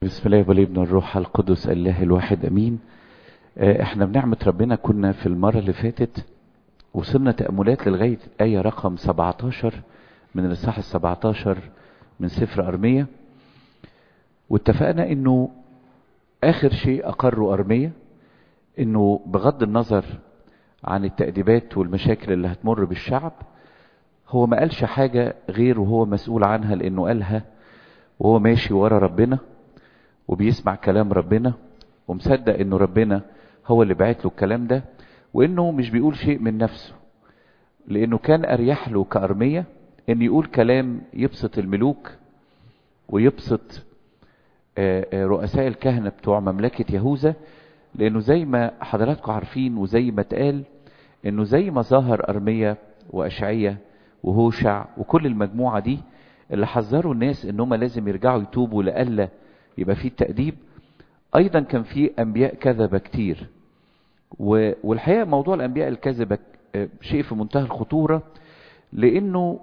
بسم الله والابن الروح القدس الله الواحد امين آه، احنا بنعمة ربنا كنا في المرة اللي فاتت وصلنا تأملات لغاية آية رقم 17 من الإصحاح ال 17 من سفر أرمية واتفقنا انه آخر شيء أقره أرمية انه بغض النظر عن التأديبات والمشاكل اللي هتمر بالشعب هو ما قالش حاجة غير وهو مسؤول عنها لأنه قالها وهو ماشي ورا ربنا وبيسمع كلام ربنا ومصدق انه ربنا هو اللي بعت له الكلام ده وانه مش بيقول شيء من نفسه لانه كان اريح له كارميه ان يقول كلام يبسط الملوك ويبسط آه، آه، رؤساء الكهنه بتوع مملكه يهوذا لانه زي ما حضراتكم عارفين وزي ما اتقال انه زي ما ظهر ارميه واشعيا وهوشع وكل المجموعه دي اللي حذروا الناس ان هم لازم يرجعوا يتوبوا لألا يبقى في التأديب ايضا كان في انبياء كذبة كتير و- والحقيقة موضوع الانبياء الكذبة آه، شيء في منتهى الخطورة لانه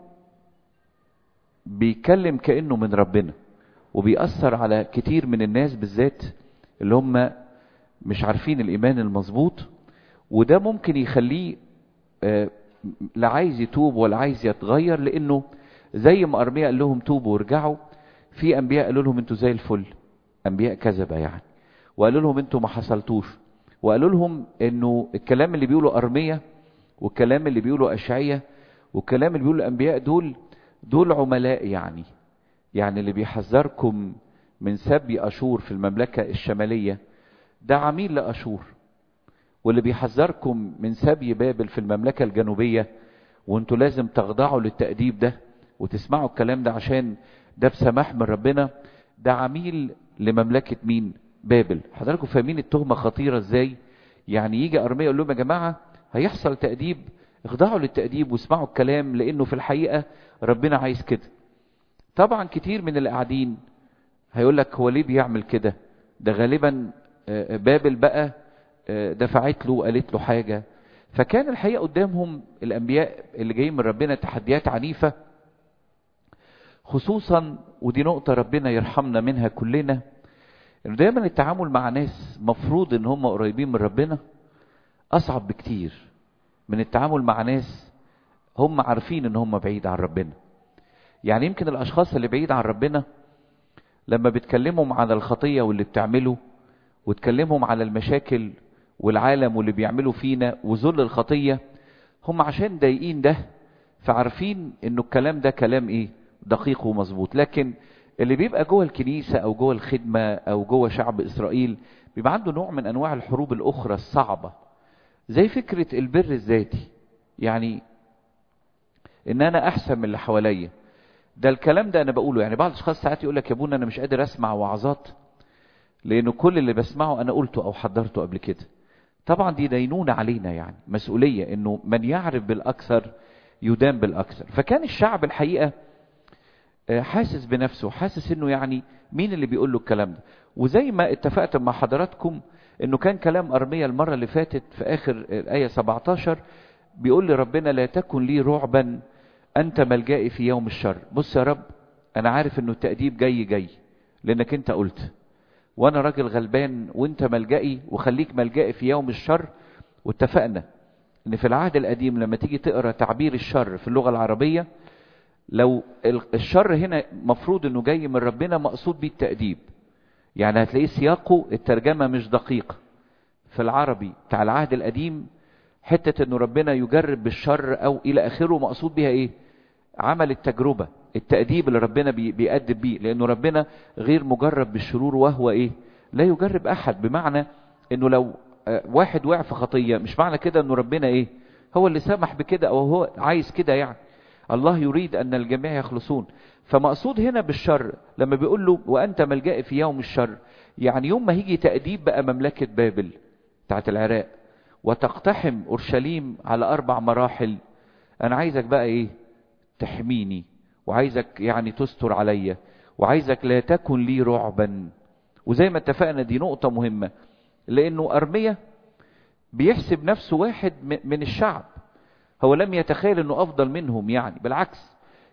بيتكلم كأنه من ربنا وبيأثر على كتير من الناس بالذات اللي هم مش عارفين الايمان المظبوط وده ممكن يخليه آه، لا عايز يتوب ولا عايز يتغير لانه زي ما ارميا قال لهم توبوا وارجعوا في انبياء قالوا لهم انتوا زي الفل انبياء كذبه يعني وقالوا لهم انتوا ما حصلتوش وقالوا لهم انه الكلام اللي بيقوله ارميا والكلام اللي بيقوله اشعيا والكلام اللي بيقوله الانبياء دول دول عملاء يعني يعني اللي بيحذركم من سبي اشور في المملكه الشماليه ده عميل لاشور واللي بيحذركم من سبي بابل في المملكه الجنوبيه وانتوا لازم تخضعوا للتأديب ده وتسمعوا الكلام ده عشان ده بسماح من ربنا ده عميل لمملكة مين بابل حضراتكم فاهمين التهمة خطيرة ازاي يعني يجي أرمية يقول لهم يا جماعة هيحصل تأديب اخضعوا للتأديب واسمعوا الكلام لأنه في الحقيقة ربنا عايز كده طبعا كتير من اللي قاعدين هيقول لك هو ليه بيعمل كده ده غالبا آه، بابل بقى آه، دفعت له وقالت له حاجة فكان الحقيقة قدامهم الأنبياء اللي جايين من ربنا تحديات عنيفة خصوصا ودي نقطة ربنا يرحمنا منها كلنا انه دايما التعامل مع ناس مفروض ان هم قريبين من ربنا اصعب بكتير من التعامل مع ناس هم عارفين ان هم بعيد عن ربنا يعني يمكن الاشخاص اللي بعيد عن ربنا لما بتكلمهم عن الخطية واللي بتعمله وتكلمهم على المشاكل والعالم واللي بيعملوا فينا وذل الخطية هم عشان ضايقين ده فعارفين انه الكلام ده كلام ايه دقيق ومظبوط لكن اللي بيبقى جوه الكنيسة او جوه الخدمة او جوه شعب اسرائيل بيبقى عنده نوع من انواع الحروب الاخرى الصعبة زي فكرة البر الذاتي يعني ان انا احسن من اللي حواليا ده الكلام ده انا بقوله يعني بعض الاشخاص ساعات يقول لك يا ابونا انا مش قادر اسمع وعظات لانه كل اللي بسمعه انا قلته او حضرته قبل كده طبعا دي دينونة علينا يعني مسؤولية انه من يعرف بالاكثر يدان بالاكثر فكان الشعب الحقيقة آه، حاسس بنفسه حاسس انه يعني مين اللي بيقول له الكلام ده وزي ما اتفقت مع حضراتكم انه كان كلام ارميا المرة اللي فاتت في اخر الاية 17 بيقول لي ربنا لا تكن لي رعبا انت ملجئي في يوم الشر بص يا رب انا عارف انه التأديب جاي جاي لانك انت قلت وانا راجل غلبان وانت ملجئي وخليك ملجئي في يوم الشر واتفقنا ان في العهد القديم لما تيجي تقرا تعبير الشر في اللغه العربيه لو ال- الشر هنا مفروض انه جاي من ربنا مقصود بيه التأديب يعني هتلاقيه سياقه الترجمه مش دقيقه في العربي بتاع العهد القديم حته انه ربنا يجرب بالشر او الى اخره مقصود بيها ايه عمل التجربة التأديب اللي ربنا بي- بيأدب بيه لأنه ربنا غير مجرب بالشرور وهو إيه لا يجرب أحد بمعنى أنه لو آه، واحد وقع في خطية مش معنى كده أنه ربنا إيه هو اللي سمح بكده أو هو عايز كده يعني الله يريد أن الجميع يخلصون فمقصود هنا بالشر لما بيقول له وأنت ملجئي في يوم الشر يعني يوم ما هيجي تأديب بقى مملكة بابل بتاعت العراق وتقتحم أورشليم على أربع مراحل أنا عايزك بقى إيه تحميني وعايزك يعني تستر عليا وعايزك لا تكن لي رعبا وزي ما اتفقنا دي نقطة مهمة لأنه أرمية بيحسب نفسه واحد م- من الشعب هو لم يتخيل أنه أفضل منهم يعني بالعكس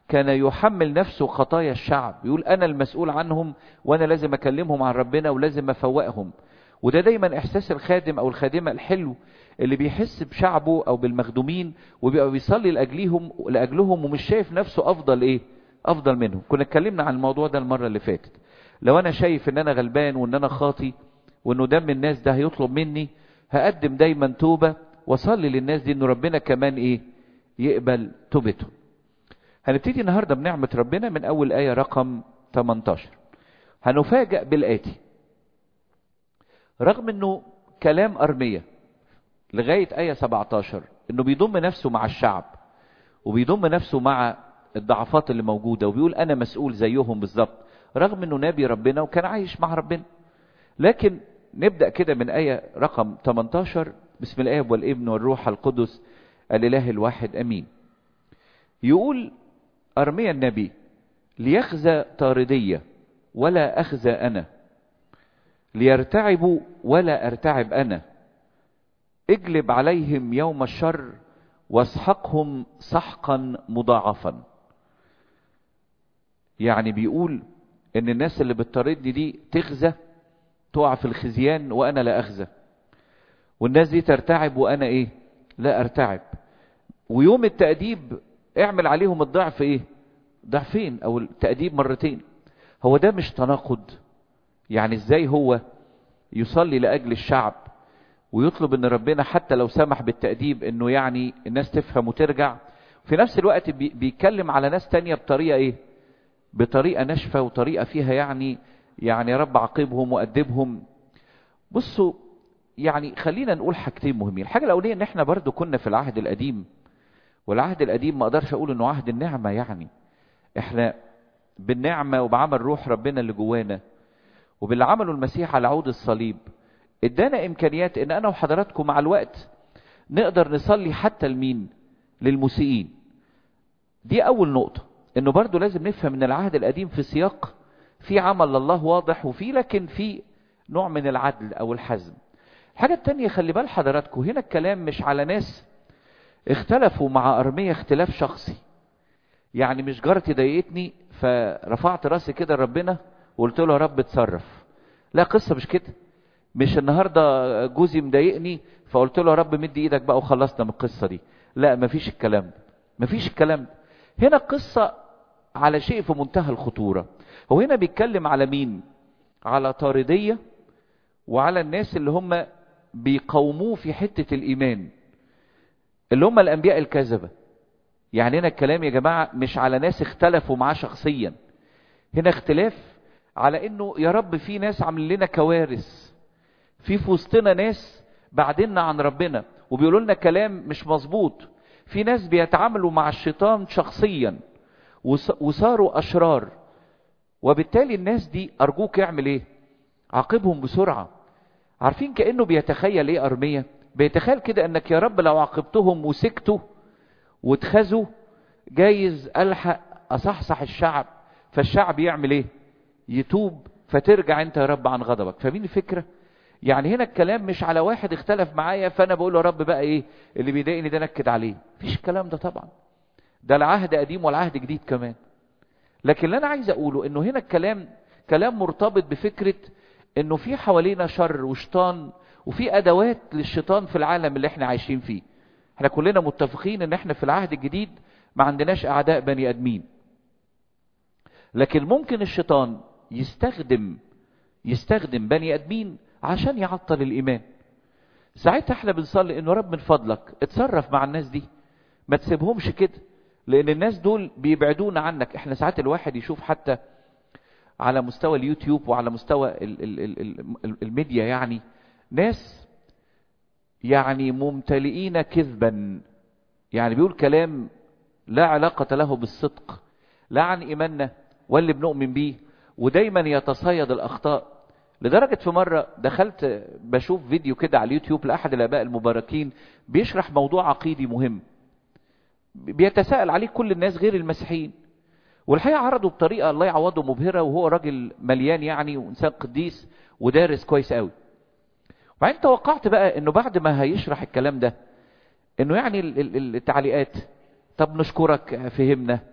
كان يحمل نفسه خطايا الشعب يقول انا المسؤول عنهم وانا لازم اكلمهم عن ربنا ولازم افوقهم وده دايما احساس الخادم او الخادمه الحلو اللي بيحس بشعبه او بالمخدومين وبيبقى بيصلي لاجليهم لاجلهم ومش شايف نفسه افضل ايه افضل منهم كنا اتكلمنا عن الموضوع ده المره اللي فاتت لو انا شايف ان انا غلبان وان انا خاطي وانه دم الناس ده هيطلب مني هقدم دايما توبه واصلي للناس دي ان ربنا كمان ايه يقبل توبتهم هنبتدي النهارده بنعمه ربنا من اول ايه رقم 18 هنفاجأ بالآتي رغم انه كلام أرمية لغاية آية 17 انه بيضم نفسه مع الشعب وبيضم نفسه مع الضعفات اللي موجودة وبيقول انا مسؤول زيهم بالظبط رغم انه نبي ربنا وكان عايش مع ربنا لكن نبدأ كده من آية رقم 18 بسم الآب والابن والروح القدس الإله الواحد أمين يقول أرميا النبي ليخزى طاردية ولا أخزى أنا ليرتعبوا ولا أرتعب أنا اجلب عليهم يوم الشر واسحقهم سحقا مضاعفا يعني بيقول ان الناس اللي بتطاردني دي تخزى تقع في الخزيان وانا لا اخزى والناس دي ترتعب وانا ايه لا ارتعب ويوم التأديب اعمل عليهم الضعف ايه ضعفين او التأديب مرتين هو ده مش تناقض يعني ازاي هو يصلي لاجل الشعب ويطلب ان ربنا حتى لو سمح بالتأديب انه يعني الناس تفهم وترجع في نفس الوقت بيتكلم على ناس تانية بطريقة ايه بطريقة ناشفة وطريقة فيها يعني يعني يا رب عاقبهم وأدبهم بصوا يعني خلينا نقول حاجتين مهمين الحاجة الأولية ان احنا برضو كنا في العهد القديم والعهد القديم ما اقدرش اقول انه عهد النعمة يعني احنا بالنعمة وبعمل روح ربنا اللي جوانا وباللي عمله المسيح على عود الصليب ادانا امكانيات ان انا وحضراتكم مع الوقت نقدر نصلي حتى لمين للمسيئين دي اول نقطة انه برضو لازم نفهم ان العهد القديم في سياق في عمل الله واضح وفي لكن في نوع من العدل او الحزم الحاجة التانية خلي بال حضراتكم هنا الكلام مش على ناس اختلفوا مع ارمية اختلاف شخصي يعني مش جارتي ضايقتني فرفعت راسي كده لربنا وقلت له يا رب اتصرف لا قصة مش كده مش النهاردة جوزي مضايقني فقلت له يا رب مد ايدك بقى وخلصنا من القصة دي لا مفيش الكلام ده مفيش الكلام ده هنا القصة على شيء في منتهى الخطورة هو هنا بيتكلم على مين على طاردية وعلى الناس اللي هم بيقوموه في حتة الإيمان اللي هم الأنبياء الكذبة يعني هنا الكلام يا جماعة مش على ناس اختلفوا معاه شخصيا هنا اختلاف على انه يا رب في ناس عاملين لنا كوارث في في وسطنا ناس بعدنا عن ربنا وبيقولوا لنا كلام مش مظبوط في ناس بيتعاملوا مع الشيطان شخصيا وصاروا اشرار وبالتالي الناس دي ارجوك اعمل ايه عاقبهم بسرعه عارفين كانه بيتخيل ايه ارميه بيتخيل كده انك يا رب لو عاقبتهم وسكتوا واتخذوا جايز الحق اصحصح الشعب فالشعب يعمل ايه يتوب فترجع انت يا رب عن غضبك فاهمين الفكره يعني هنا الكلام مش على واحد اختلف معايا فانا بقول له يا رب بقى ايه اللي بيضايقني ده نكد عليه مفيش الكلام ده طبعا ده العهد قديم والعهد جديد كمان لكن اللي انا عايز اقوله انه هنا الكلام كلام مرتبط بفكره انه في حوالينا شر وشيطان وفي ادوات للشيطان في العالم اللي احنا عايشين فيه احنا كلنا متفقين ان احنا في العهد الجديد ما عندناش اعداء بني ادمين لكن ممكن الشيطان يستخدم يستخدم بني ادمين عشان يعطل الايمان ساعتها احنا بنصلي انه رب من فضلك اتصرف مع الناس دي ما تسيبهمش كده لان الناس دول بيبعدونا عنك احنا ساعات الواحد يشوف حتى على مستوى اليوتيوب وعلى مستوى ال ال ال ال الميديا يعني ناس يعني ممتلئين كذبا يعني بيقول كلام لا علاقة له بالصدق لا عن إيماننا واللي بنؤمن بيه ودايما يتصيد الأخطاء لدرجة في مرة دخلت بشوف فيديو كده على اليوتيوب لأحد الآباء المباركين بيشرح موضوع عقيدي مهم بيتساءل عليه كل الناس غير المسيحيين والحقيقة عرضه بطريقة الله يعوضه مبهرة وهو راجل مليان يعني وإنسان قديس ودارس كويس قوي وبعدين توقعت بقى انه بعد ما هيشرح الكلام ده انه يعني التعليقات طب نشكرك فهمنا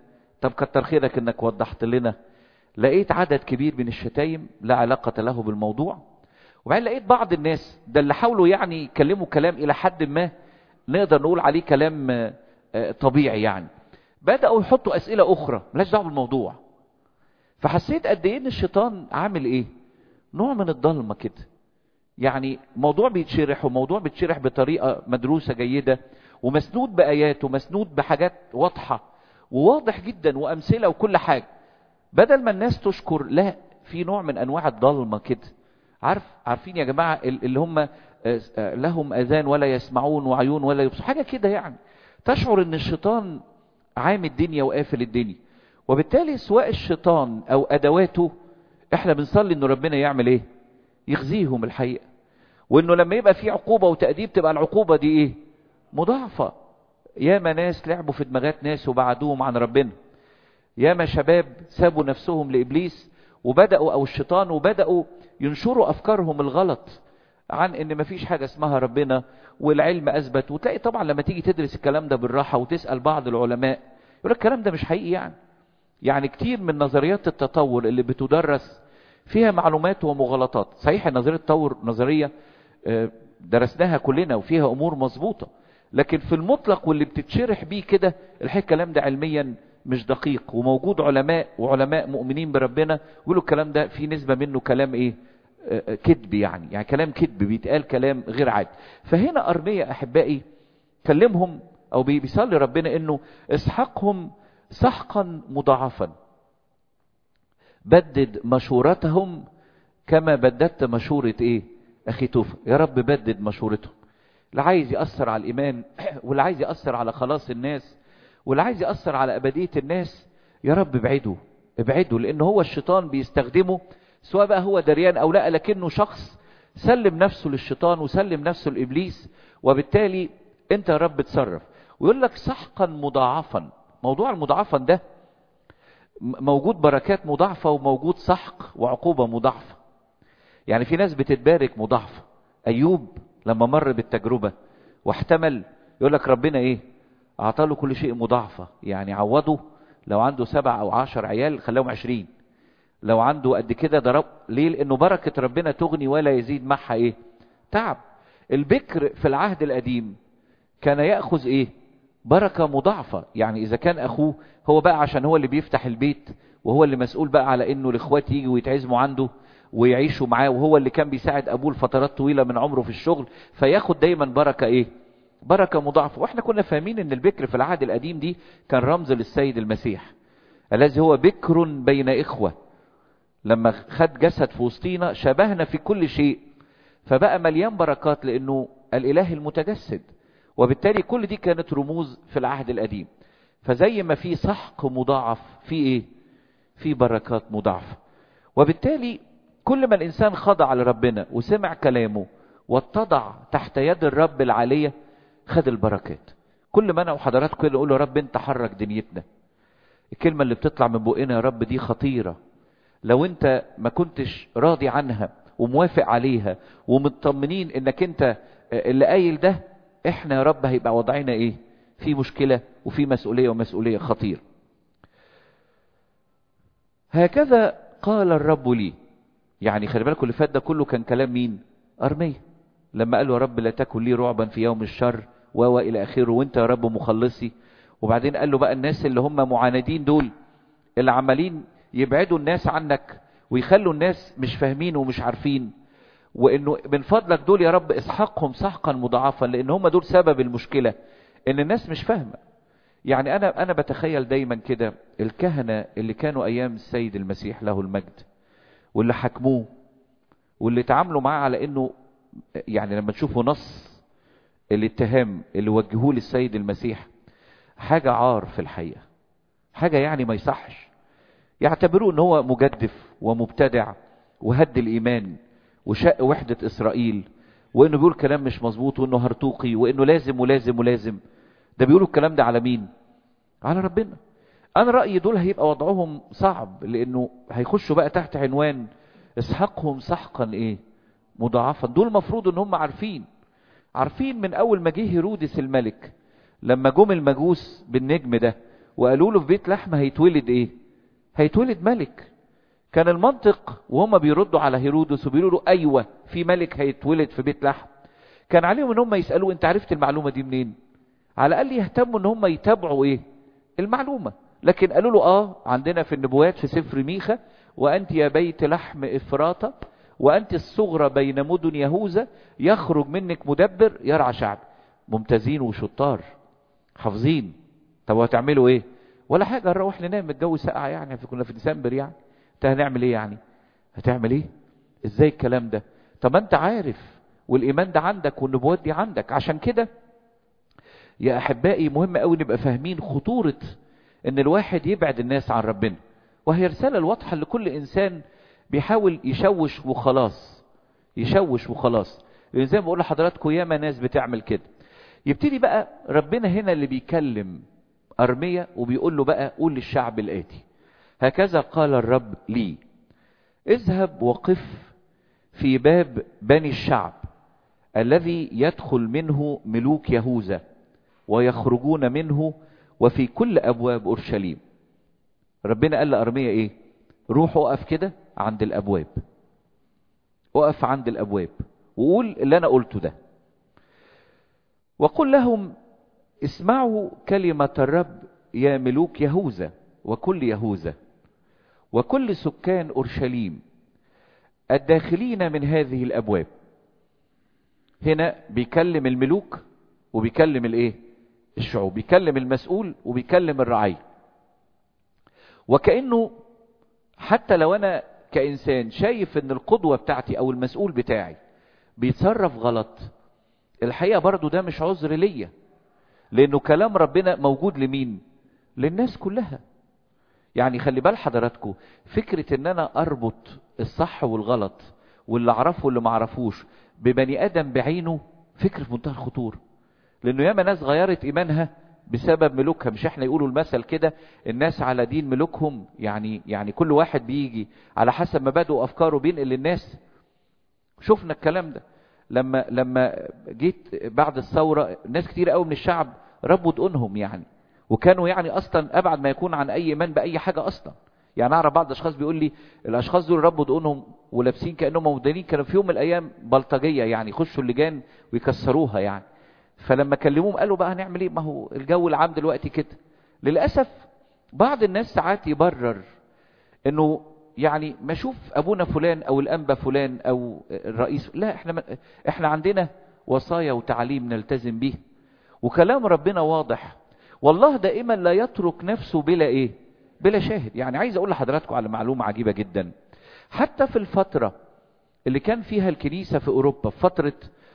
طب كتر خيرك انك وضحت لنا لقيت عدد كبير من الشتايم لا علاقة له بالموضوع وبعدين لقيت بعض الناس ده اللي حاولوا يعني يتكلموا كلام الى حد ما نقدر نقول عليه كلام طبيعي يعني بدأوا يحطوا اسئلة اخرى ملاش دعوه بالموضوع فحسيت قد ايه ان الشيطان عامل ايه نوع من الضلمة كده يعني موضوع بيتشرح وموضوع بيتشرح بطريقة مدروسة جيدة ومسنود بآيات ومسنود بحاجات واضحة وواضح جدا وأمثلة وكل حاجة بدل ما الناس تشكر لا في نوع من أنواع الضلمة كده عارف عارفين يا جماعة اللي هم لهم أذان ولا يسمعون وعيون ولا يبصرون حاجة كده يعني تشعر ان الشيطان عام الدنيا وقافل الدنيا وبالتالي سواء الشيطان او ادواته احنا بنصلي ان ربنا يعمل ايه يخزيهم الحقيقة وانه لما يبقى في عقوبة وتأديب تبقى العقوبة دي ايه مضاعفة ياما ناس لعبوا في دماغات ناس وبعدوهم عن ربنا ياما شباب سابوا نفسهم لإبليس وبدأوا أو الشيطان وبدأوا ينشروا أفكارهم الغلط عن ان مفيش حاجة اسمها ربنا والعلم اثبت وتلاقي طبعا لما تيجي تدرس الكلام ده بالراحة وتسأل بعض العلماء يقول لك الكلام ده مش حقيقي يعني يعني كتير من نظريات التطور اللي بتدرس فيها معلومات ومغالطات صحيح نظرية التطور نظرية درسناها كلنا وفيها امور مظبوطة لكن في المطلق واللي بتتشرح بيه كده الحقيقة الكلام ده علميا مش دقيق وموجود علماء وعلماء مؤمنين بربنا يقولوا الكلام ده في نسبة منه كلام ايه كذب يعني يعني كلام كذب بيتقال كلام غير عادي فهنا أرمية أحبائي كلمهم أو بيصلي ربنا إنه اسحقهم سحقا مضاعفا بدد مشورتهم كما بددت مشورة إيه أخي توفى يا رب بدد مشورتهم اللي عايز يأثر على الإيمان واللي عايز يأثر على خلاص الناس واللي عايز يأثر على أبدية الناس يا رب ابعده ابعده لأن هو الشيطان بيستخدمه سواء بقى هو دريان او لا لكنه شخص سلم نفسه للشيطان وسلم نفسه لابليس وبالتالي انت يا رب تصرف ويقول لك سحقا مضاعفا موضوع المضاعفا ده موجود بركات مضاعفة وموجود سحق وعقوبة مضاعفة يعني في ناس بتتبارك مضاعفة ايوب لما مر بالتجربة واحتمل يقول لك ربنا ايه اعطاله كل شيء مضاعفة يعني عوضه لو عنده سبع او عشر عيال خلاهم عشرين لو عنده قد كده ضرب ليه لانه بركة ربنا تغني ولا يزيد معها ايه تعب البكر في العهد القديم كان يأخذ ايه بركة مضاعفة يعني اذا كان اخوه هو بقى عشان هو اللي بيفتح البيت وهو اللي مسؤول بقى على انه الاخوات يجوا ويتعزموا عنده ويعيشوا معاه وهو اللي كان بيساعد ابوه لفترات طويلة من عمره في الشغل فياخد دايما بركة ايه بركة مضاعفة واحنا كنا فاهمين ان البكر في العهد القديم دي كان رمز للسيد المسيح الذي هو بكر بين اخوه لما خد جسد في وسطينا شبهنا في كل شيء فبقى مليان بركات لانه الاله المتجسد وبالتالي كل دي كانت رموز في العهد القديم فزي ما في سحق مضاعف في ايه في بركات مضاعفة وبالتالي كل ما الانسان خضع لربنا وسمع كلامه واتضع تحت يد الرب العالية خد البركات كل ما انا وحضراتكم كده نقول يا رب انت حرك دنيتنا الكلمة اللي بتطلع من بقنا يا رب دي خطيرة لو انت ما كنتش راضي عنها وموافق عليها ومطمنين انك انت اللي قايل ده احنا يا رب هيبقى وضعنا ايه في مشكلة وفي مسؤولية ومسؤولية خطير هكذا قال الرب لي يعني خلي بالكم اللي فات ده كله كان كلام مين ارمية لما قال له يا رب لا تكن لي رعبا في يوم الشر و الى اخره وانت يا رب مخلصي وبعدين قال له بقى الناس اللي هم معاندين دول اللي عمالين يبعدوا الناس عنك ويخلوا الناس مش فاهمين ومش عارفين وانه من فضلك دول يا رب اسحقهم سحقا مضاعفا لان هم دول سبب المشكله ان الناس مش فاهمه يعني انا انا بتخيل دايما كده الكهنه اللي كانوا ايام السيد المسيح له المجد واللي حكموه واللي تعاملوا معاه على انه يعني لما تشوفوا نص الاتهام اللي وجهوه للسيد المسيح حاجه عار في الحقيقه حاجه يعني ما يصحش يعتبروه ان هو مجدف ومبتدع وهد الايمان وشق وحدة اسرائيل وانه بيقول كلام مش مظبوط وانه هرطوقي وانه لازم ولازم ولازم ده بيقولوا الكلام ده على مين على ربنا انا رأيي دول هيبقى وضعهم صعب لانه هيخشوا بقى تحت عنوان اسحقهم سحقا ايه مضاعفا دول مفروض ان هم عارفين عارفين من اول ما جه هيرودس الملك لما جم المجوس بالنجم ده وقالوا له في بيت لحم هيتولد ايه هيتولد ملك كان المنطق وهم بيردوا على هيرودس وبيقولوا له ايوه في ملك هيتولد في بيت لحم كان عليهم ان هم يسالوه انت عرفت المعلومه دي منين على الاقل يهتموا ان هم يتابعوا ايه المعلومه لكن قالوا له اه عندنا في النبوات في سفر ميخا وانت يا بيت لحم افراطه وانت الصغرى بين مدن يهوذا يخرج منك مدبر يرعى شعب ممتازين وشطار حافظين طب وهتعملوا ايه ولا حاجه نروح ننام الجو ساقع يعني كنا في ديسمبر يعني انت هنعمل ايه يعني هتعمل ايه ازاي الكلام ده طب انت عارف والايمان ده عندك والنبوات دي عندك عشان كده يا احبائي مهم قوي نبقى فاهمين خطوره ان الواحد يبعد الناس عن ربنا وهي رساله الواضحه لكل انسان بيحاول يشوش وخلاص يشوش وخلاص لان زي ما بقول لحضراتكم ياما ناس بتعمل كده يبتدي بقى ربنا هنا اللي بيكلم ارميا وبيقول له بقى قول للشعب الاتي هكذا قال الرب لي اذهب وقف في باب بني الشعب الذي يدخل منه ملوك يهوذا ويخرجون منه وفي كل ابواب اورشليم ربنا قال لارميا ايه روح اقف كده عند الابواب اقف عند الابواب وقول اللي انا قلته ده وقل لهم اسمعوا كلمة الرب يا ملوك يهوذا وكل يهوذا وكل سكان اورشليم الداخلين من هذه الابواب هنا بيكلم الملوك وبيكلم الايه الشعوب بيكلم المسؤول وبيكلم الرعية وكأنه حتى لو انا كإنسان شايف ان القدوة بتاعتي او المسؤول بتاعي بيتصرف غلط الحقيقة برضو ده مش عذر ليا لانه كلام ربنا موجود لمين للناس كلها يعني خلي بال حضراتكم فكرة ان انا اربط الصح والغلط واللي اعرفه واللي ما اعرفوش ببني ادم بعينه فكر في منتهى الخطوره لانه ياما ناس غيرت ايمانها بسبب ملوكها مش احنا يقولوا المثل كده الناس على دين ملوكهم يعني يعني كل واحد بيجي على حسب مبادئه وافكاره بينقل للناس شفنا الكلام ده لما لما جيت بعد الثوره ناس كتير قوي من الشعب ربوا دقونهم يعني وكانوا يعني اصلا ابعد ما يكون عن اي ايمان باي حاجه اصلا يعني اعرف بعض الاشخاص بيقول لي الاشخاص دول ربوا دقونهم ولابسين كانهم مودانين كانوا في يوم من الايام بلطجيه يعني يخشوا اللجان ويكسروها يعني فلما كلموهم قالوا بقى هنعمل ايه ما هو الجو العام دلوقتي كده للاسف بعض الناس ساعات يبرر انه يعني ما اشوف ابونا فلان او الانبا فلان او الرئيس لا احنا ما احنا عندنا وصايا وتعليم نلتزم به وكلام ربنا واضح والله دائما لا يترك نفسه بلا ايه بلا شاهد يعني عايز اقول لحضراتكم على معلومه عجيبه جدا حتى في الفتره اللي كان فيها الكنيسه في اوروبا في فتره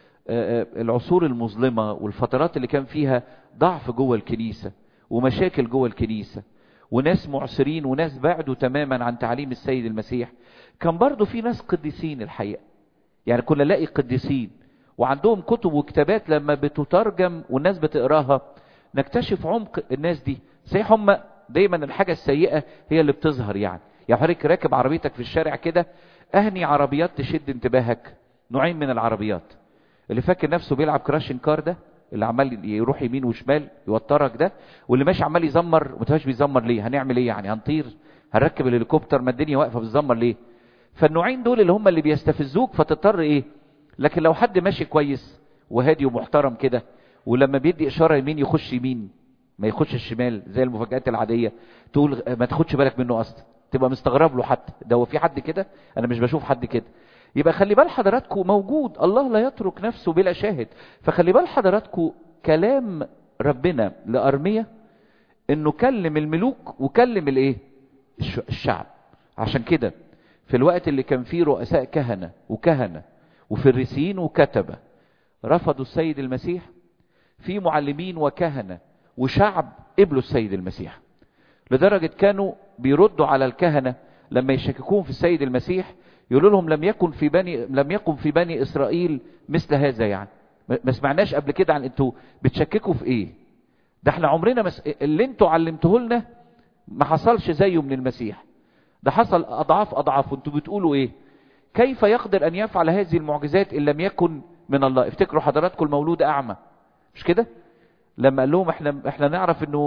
العصور المظلمة والفترات اللي كان فيها ضعف جوه الكنيسة ومشاكل جوه الكنيسة وناس معسرين وناس بعدوا تماما عن تعليم السيد المسيح كان برضو في ناس قديسين الحقيقة يعني كنا نلاقي قديسين وعندهم كتب وكتابات لما بتترجم والناس بتقراها نكتشف عمق الناس دي صحيح هم دايما الحاجة السيئة هي اللي بتظهر يعني يعني حضرتك راكب عربيتك في الشارع كده اهني عربيات تشد انتباهك نوعين من العربيات اللي فاكر نفسه بيلعب كراشن كار ده اللي عمال يروح يمين وشمال يوترك ده واللي ماشي عمال يزمر وما بيزمر ليه هنعمل ايه يعني هنطير هنركب الهليكوبتر ما الدنيا واقفه بتزمر ليه فالنوعين دول اللي هم اللي بيستفزوك فتضطر ايه لكن لو حد ماشي كويس وهادي ومحترم كده ولما بيدي اشاره يمين يخش يمين ما يخش الشمال زي المفاجآت العاديه تقول ما تاخدش بالك منه اصلا تبقى مستغرب له حتى ده هو في حد كده انا مش بشوف حد كده يبقى خلي بال حضراتكم موجود الله لا يترك نفسه بلا شاهد فخلي بال حضراتكم كلام ربنا لأرمية انه كلم الملوك وكلم الايه الشعب عشان كده في الوقت اللي كان فيه رؤساء كهنة وكهنة وفريسيين وكتبة رفضوا السيد المسيح في معلمين وكهنة وشعب قبلوا السيد المسيح لدرجة كانوا بيردوا على الكهنة لما يشككون في السيد المسيح يقولوا لهم لم يكن في بني لم يكن في بني اسرائيل مثل هذا يعني ما سمعناش قبل كده عن انتوا بتشككوا في ايه ده احنا عمرنا مس... اللي انتوا علمتوه لنا ما حصلش زيه من المسيح ده حصل اضعاف اضعاف وانتوا بتقولوا ايه كيف يقدر ان يفعل هذه المعجزات ان لم يكن من الله افتكروا حضراتكم المولود اعمى مش كده لما قال لهم احنا احنا نعرف انه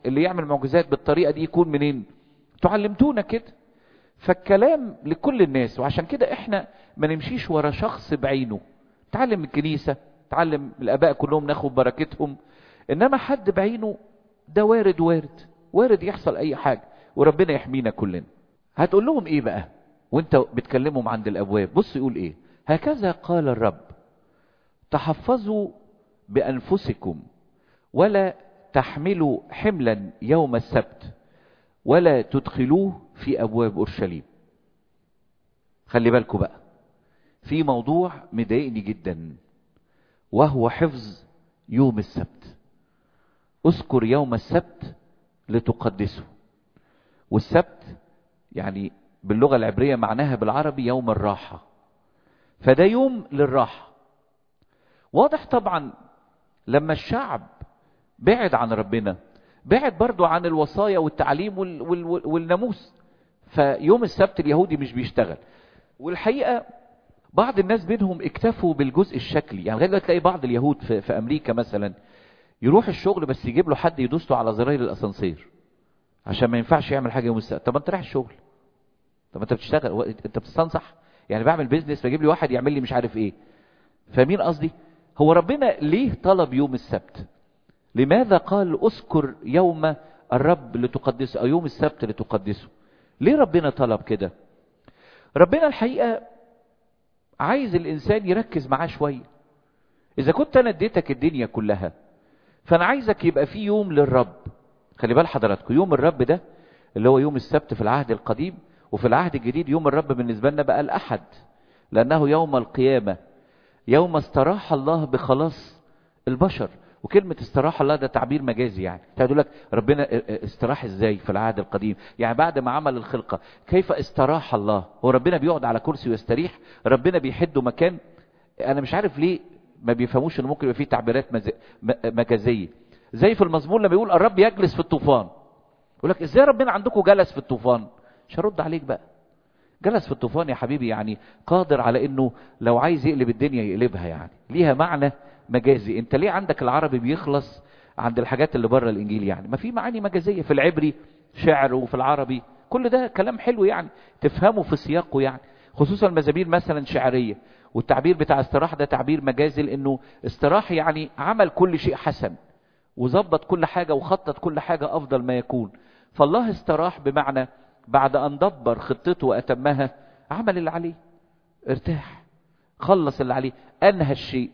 اللي يعمل معجزات بالطريقة دي يكون منين تعلمتونا كده فالكلام لكل الناس وعشان كده احنا ما نمشيش ورا شخص بعينه تعلم من الكنيسة تعلم الاباء كلهم ناخد بركتهم انما حد بعينه ده وارد وارد وارد يحصل اي حاجة وربنا يحمينا كلنا هتقول لهم ايه بقى وانت بتكلمهم عند الابواب بص يقول ايه هكذا قال الرب تحفظوا بانفسكم ولا تحملوا حملا يوم السبت ولا تدخلوه في ابواب اورشليم خلي بالكم بقى في موضوع مضايقني جدا وهو حفظ يوم السبت اذكر يوم السبت لتقدسه والسبت يعني باللغة العبرية معناها بالعربي يوم الراحة فده يوم للراحة واضح طبعا لما الشعب بعد عن ربنا بعد برضو عن الوصايا والتعليم وال وال والناموس فيوم السبت اليهودي مش بيشتغل والحقيقة بعض الناس بينهم اكتفوا بالجزء الشكلي يعني لغايه تلاقي بعض اليهود في, في امريكا مثلا يروح الشغل بس يجيب له حد يدوس له على زراير الاسانسير عشان ما ينفعش يعمل حاجه يوم السبت طب انت رايح الشغل طب انت بتشتغل انت بتستنصح يعني بعمل بيزنس بجيب لي واحد يعمل لي مش عارف ايه فمين قصدي هو ربنا ليه طلب يوم السبت لماذا قال اذكر يوم الرب لتقدسه او يوم السبت لتقدسه ليه ربنا طلب كده ربنا الحقيقه عايز الانسان يركز معاه شويه اذا كنت انا اديتك الدنيا كلها فانا عايزك يبقى في يوم للرب خلي بال حضراتكم يوم الرب ده اللي هو يوم السبت في العهد القديم وفي العهد الجديد يوم الرب بالنسبه لنا بقى الاحد لانه يوم القيامه يوم استراح الله بخلاص البشر وكلمة استراح الله ده تعبير مجازي يعني تقول لك ربنا استراح ازاي في العهد القديم يعني بعد ما عمل الخلقة كيف استراح الله هو ربنا بيقعد على كرسي ويستريح ربنا بيحده مكان انا مش عارف ليه ما بيفهموش ان ممكن يبقى فيه تعبيرات مز... مجازية زي في المزمور لما يقول الرب يجلس في الطوفان يقول لك ازاي ربنا عندكم جلس في الطوفان مش هرد عليك بقى جلس في الطوفان يا حبيبي يعني قادر على انه لو عايز يقلب الدنيا يقلبها يعني ليها معنى مجازي انت ليه عندك العربي بيخلص عند الحاجات اللي بره الانجيل يعني ما في معاني مجازيه في العبري شعر وفي العربي كل ده كلام حلو يعني تفهمه في سياقه يعني خصوصا المزامير مثلا شعريه والتعبير بتاع استراح ده تعبير مجازي لانه استراح يعني عمل كل شيء حسن وظبط كل حاجه وخطط كل حاجه افضل ما يكون فالله استراح بمعنى بعد ان دبر خطته واتمها عمل اللي عليه ارتاح خلص اللي عليه انهى الشيء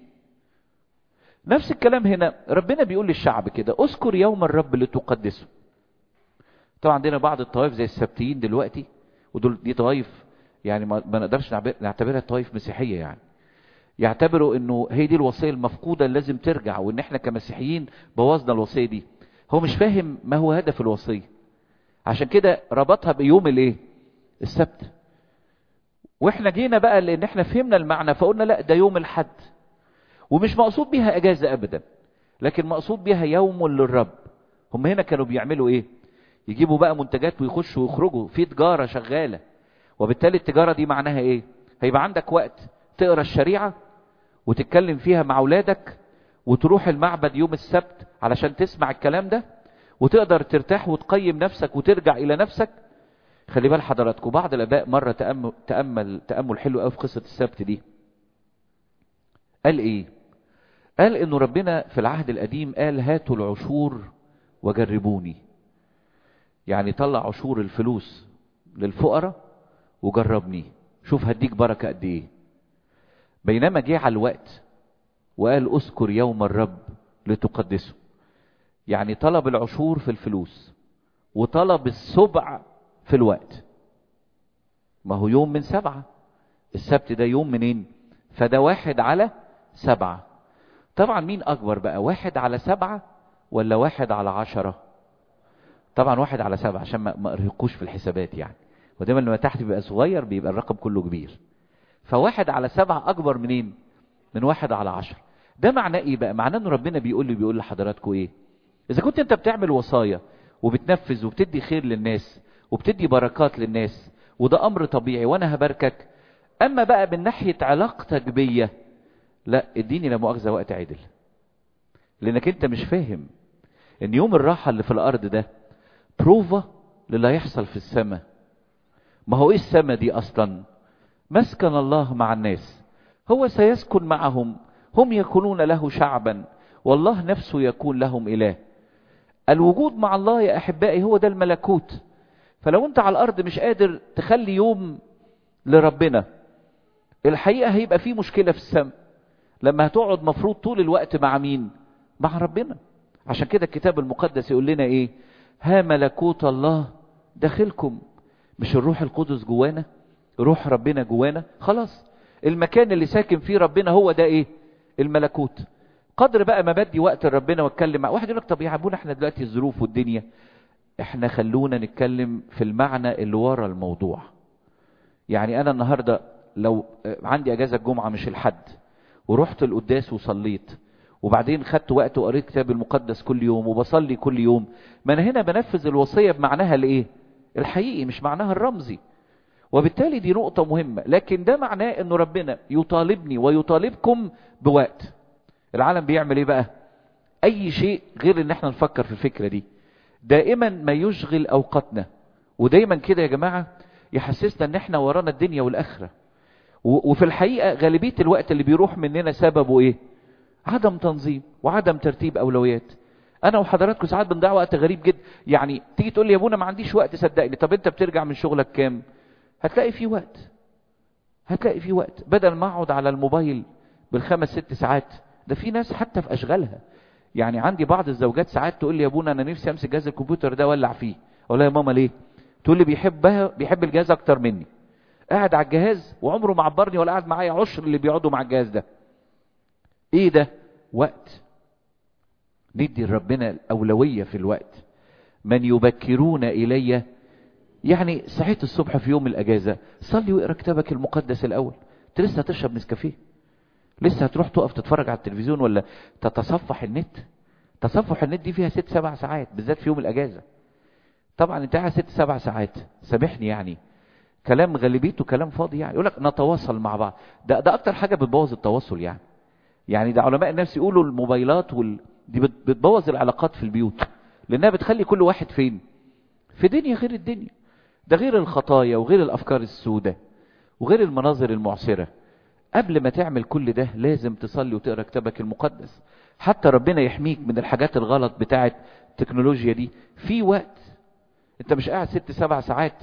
نفس الكلام هنا ربنا بيقول للشعب كده اذكر يوم الرب لتقدسه طبعا عندنا بعض الطوائف زي السبتيين دلوقتي ودول دي طوائف يعني ما نقدرش نعتبرها طوائف مسيحيه يعني يعتبروا انه هي دي الوصيه المفقوده اللي لازم ترجع وان احنا كمسيحيين بوظنا الوصيه دي هو مش فاهم ما هو هدف الوصيه عشان كده ربطها بيوم الايه السبت واحنا جينا بقى لان احنا فهمنا المعنى فقلنا لا ده يوم الحد ومش مقصود بيها اجازه ابدا لكن مقصود بيها يوم للرب هم هنا كانوا بيعملوا ايه يجيبوا بقى منتجات ويخشوا ويخرجوا في تجاره شغاله وبالتالي التجاره دي معناها ايه هيبقى عندك وقت تقرا الشريعه وتتكلم فيها مع اولادك وتروح المعبد يوم السبت علشان تسمع الكلام ده وتقدر ترتاح وتقيم نفسك وترجع الى نفسك خلي بال حضراتكم بعض الاباء مره تامل تامل تامل حلو قوي في قصه السبت دي قال ايه قال انه ربنا في العهد القديم قال هاتوا العشور وجربوني يعني طلع عشور الفلوس للفقراء وجربني شوف هديك بركه قد ايه بينما جه على الوقت وقال اذكر يوم الرب لتقدسه يعني طلب العشور في الفلوس وطلب السبع في الوقت ما هو يوم من سبعة السبت ده يوم منين فده واحد على سبعة طبعا مين أكبر بقى واحد على سبعة ولا واحد على عشرة طبعا واحد على سبعة عشان ما ارهقوش في الحسابات يعني ودايما لما تحت بيبقى صغير بيبقى الرقم كله كبير فواحد على سبعة أكبر منين من واحد على عشرة ده معناه ايه بقى معناه ان ربنا بيقول لي بيقول لحضراتكم ايه اذا كنت انت بتعمل وصايا وبتنفذ وبتدي خير للناس وبتدي بركات للناس وده امر طبيعي وانا هباركك اما بقى من ناحيه علاقتك بيا لا اديني لا مؤاخذه وقت عدل لانك انت مش فاهم ان يوم الراحة اللي في الارض ده بروفا للي هيحصل في السماء ما هو ايه السماء دي اصلا مسكن الله مع الناس هو سيسكن معهم هم يكونون له شعبا والله نفسه يكون لهم اله الوجود مع الله يا احبائي هو ده الملكوت فلو انت على الارض مش قادر تخلي يوم لربنا الحقيقة هيبقى في مشكلة في السماء لما هتقعد مفروض طول الوقت مع مين مع ربنا عشان كده الكتاب المقدس يقول لنا ايه ها ملكوت الله داخلكم مش الروح القدس جوانا روح ربنا جوانا خلاص المكان اللي ساكن فيه ربنا هو ده ايه الملكوت قدر بقى ما بدي وقت لربنا واتكلم مع واحد يقول لك طب يا ابونا احنا دلوقتي الظروف والدنيا احنا خلونا نتكلم في المعنى اللي ورا الموضوع يعني انا النهارده لو عندي اجازه الجمعه مش الحد ورحت القداس وصليت وبعدين خدت وقت وقريت كتاب المقدس كل يوم وبصلي كل يوم ما انا هنا بنفذ الوصيه بمعناها الايه الحقيقي مش معناها الرمزي وبالتالي دي نقطه مهمه لكن ده معناه انه ربنا يطالبني ويطالبكم بوقت العالم بيعمل ايه بقى اي شيء غير ان احنا نفكر في الفكره دي دائما ما يشغل اوقاتنا ودايما كده يا جماعه يحسسنا ان احنا ورانا الدنيا والاخره وفي الحقيقه غالبيه الوقت اللي بيروح مننا سببه ايه عدم تنظيم وعدم ترتيب اولويات انا وحضراتكم ساعات بنضيع وقت غريب جدا يعني تيجي تقول لي يا ابونا ما عنديش وقت صدقني طب انت بترجع من شغلك كام هتلاقي في وقت هتلاقي في وقت بدل ما اقعد على الموبايل بالخمس ست ساعات ده في ناس حتى في اشغالها يعني عندي بعض الزوجات ساعات تقول لي يا ابونا انا نفسي امسك جهاز الكمبيوتر ده اولع فيه اقول لها يا ماما ليه تقول لي بيحبها بيحب الجهاز اكتر مني قاعد على الجهاز وعمره ما عبرني ولا قاعد معايا عشر اللي بيقعدوا مع الجهاز ده ايه ده وقت ندي لربنا الاولويه في الوقت من يبكرون الي يعني صحيت الصبح في يوم الاجازه صلي واقرا كتابك المقدس الاول انت لسه هتشرب نسكافيه لسه هتروح تقف تتفرج على التلفزيون ولا تتصفح النت تصفح النت دي فيها ست سبع ساعات بالذات في يوم الاجازه طبعا انت قاعد ست سبع ساعات سامحني يعني كلام غالبيته كلام فاضي يعني يقول لك نتواصل مع بعض ده ده اكتر حاجه بتبوظ التواصل يعني يعني ده علماء النفس يقولوا الموبايلات وال... دي بتبوظ العلاقات في البيوت لانها بتخلي كل واحد فين في دنيا غير الدنيا ده غير الخطايا وغير الافكار السوداء وغير المناظر المعسره قبل ما تعمل كل ده لازم تصلي وتقرا كتابك المقدس حتى ربنا يحميك من الحاجات الغلط بتاعه التكنولوجيا دي في وقت انت مش قاعد ست سبع ساعات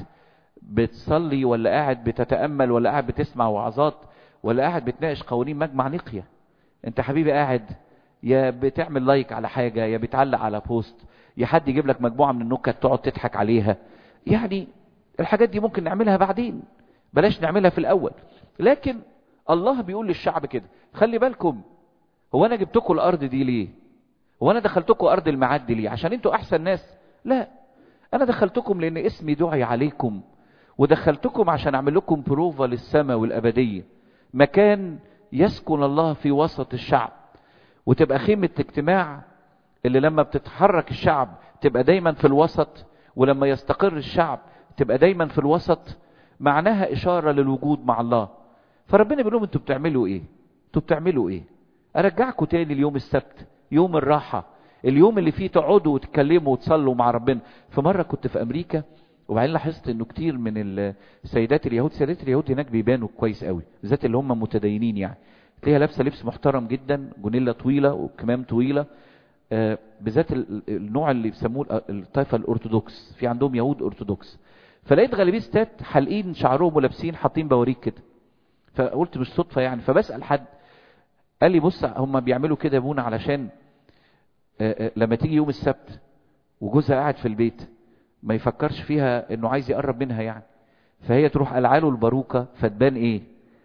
بتصلي ولا قاعد بتتامل ولا قاعد بتسمع وعظات ولا قاعد بتناقش قوانين مجمع نقيه انت حبيبي قاعد يا بتعمل لايك على حاجه يا بتعلق على بوست يا حد يجيب لك مجموعه من النكت تقعد تضحك عليها يعني الحاجات دي ممكن نعملها بعدين بلاش نعملها في الاول لكن الله بيقول للشعب كده خلي بالكم هو انا جبتكم الارض دي ليه هو انا دخلتكم ارض المعاد دي ليه عشان انتوا احسن ناس لا انا دخلتكم لان اسمي دعي عليكم ودخلتكم عشان اعمل لكم بروفا للسماء والابديه مكان يسكن الله في وسط الشعب وتبقى خيمه اجتماع اللي لما بتتحرك الشعب تبقى دايما في الوسط ولما يستقر الشعب تبقى دايما في الوسط معناها اشاره للوجود مع الله فربنا بيقول لهم انتوا بتعملوا ايه انتوا بتعملوا ايه ارجعكم تاني اليوم السبت يوم الراحه اليوم اللي فيه تقعدوا وتتكلموا وتصلوا مع ربنا في مره كنت في امريكا وبعدين لاحظت انه كتير من السيدات اليهود سيدات اليهود هناك بيبانوا كويس قوي بالذات اللي هم متدينين يعني تلاقيها لابسه لبس محترم جدا جونيلا طويله وكمام طويله آه بالذات النوع اللي بيسموه الطائفه الارثوذكس في عندهم يهود ارثوذكس فلقيت غالبيه ستات حالقين شعرهم ولابسين حاطين بواريك كده فقلت مش صدفه يعني فبسال حد قال لي بص هم بيعملوا كده يا ابونا علشان آآ آآ لما تيجي يوم السبت وجوزها قاعد في البيت ما يفكرش فيها انه عايز يقرب منها يعني فهي تروح قلعاله الباروكه فتبان ايه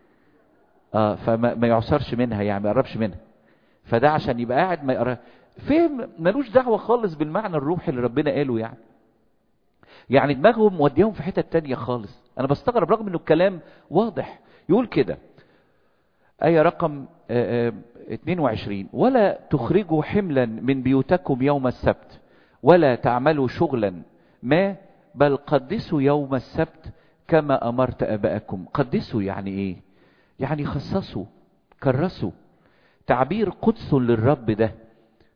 اه فما ما يعصرش منها يعني ما يقربش منها فده عشان يبقى قاعد ما يقرب فهم ملوش دعوه خالص بالمعنى الروحي اللي ربنا قاله يعني يعني دماغهم موديهم في حته تانية خالص انا بستغرب رغم انه الكلام واضح يقول كده آية رقم آآ آآ 22 ولا تخرجوا حملا من بيوتكم يوم السبت ولا تعملوا شغلا ما بل قدسوا يوم السبت كما أمرت أباءكم قدسوا يعني إيه يعني خصصوا كرسوا تعبير قدس للرب ده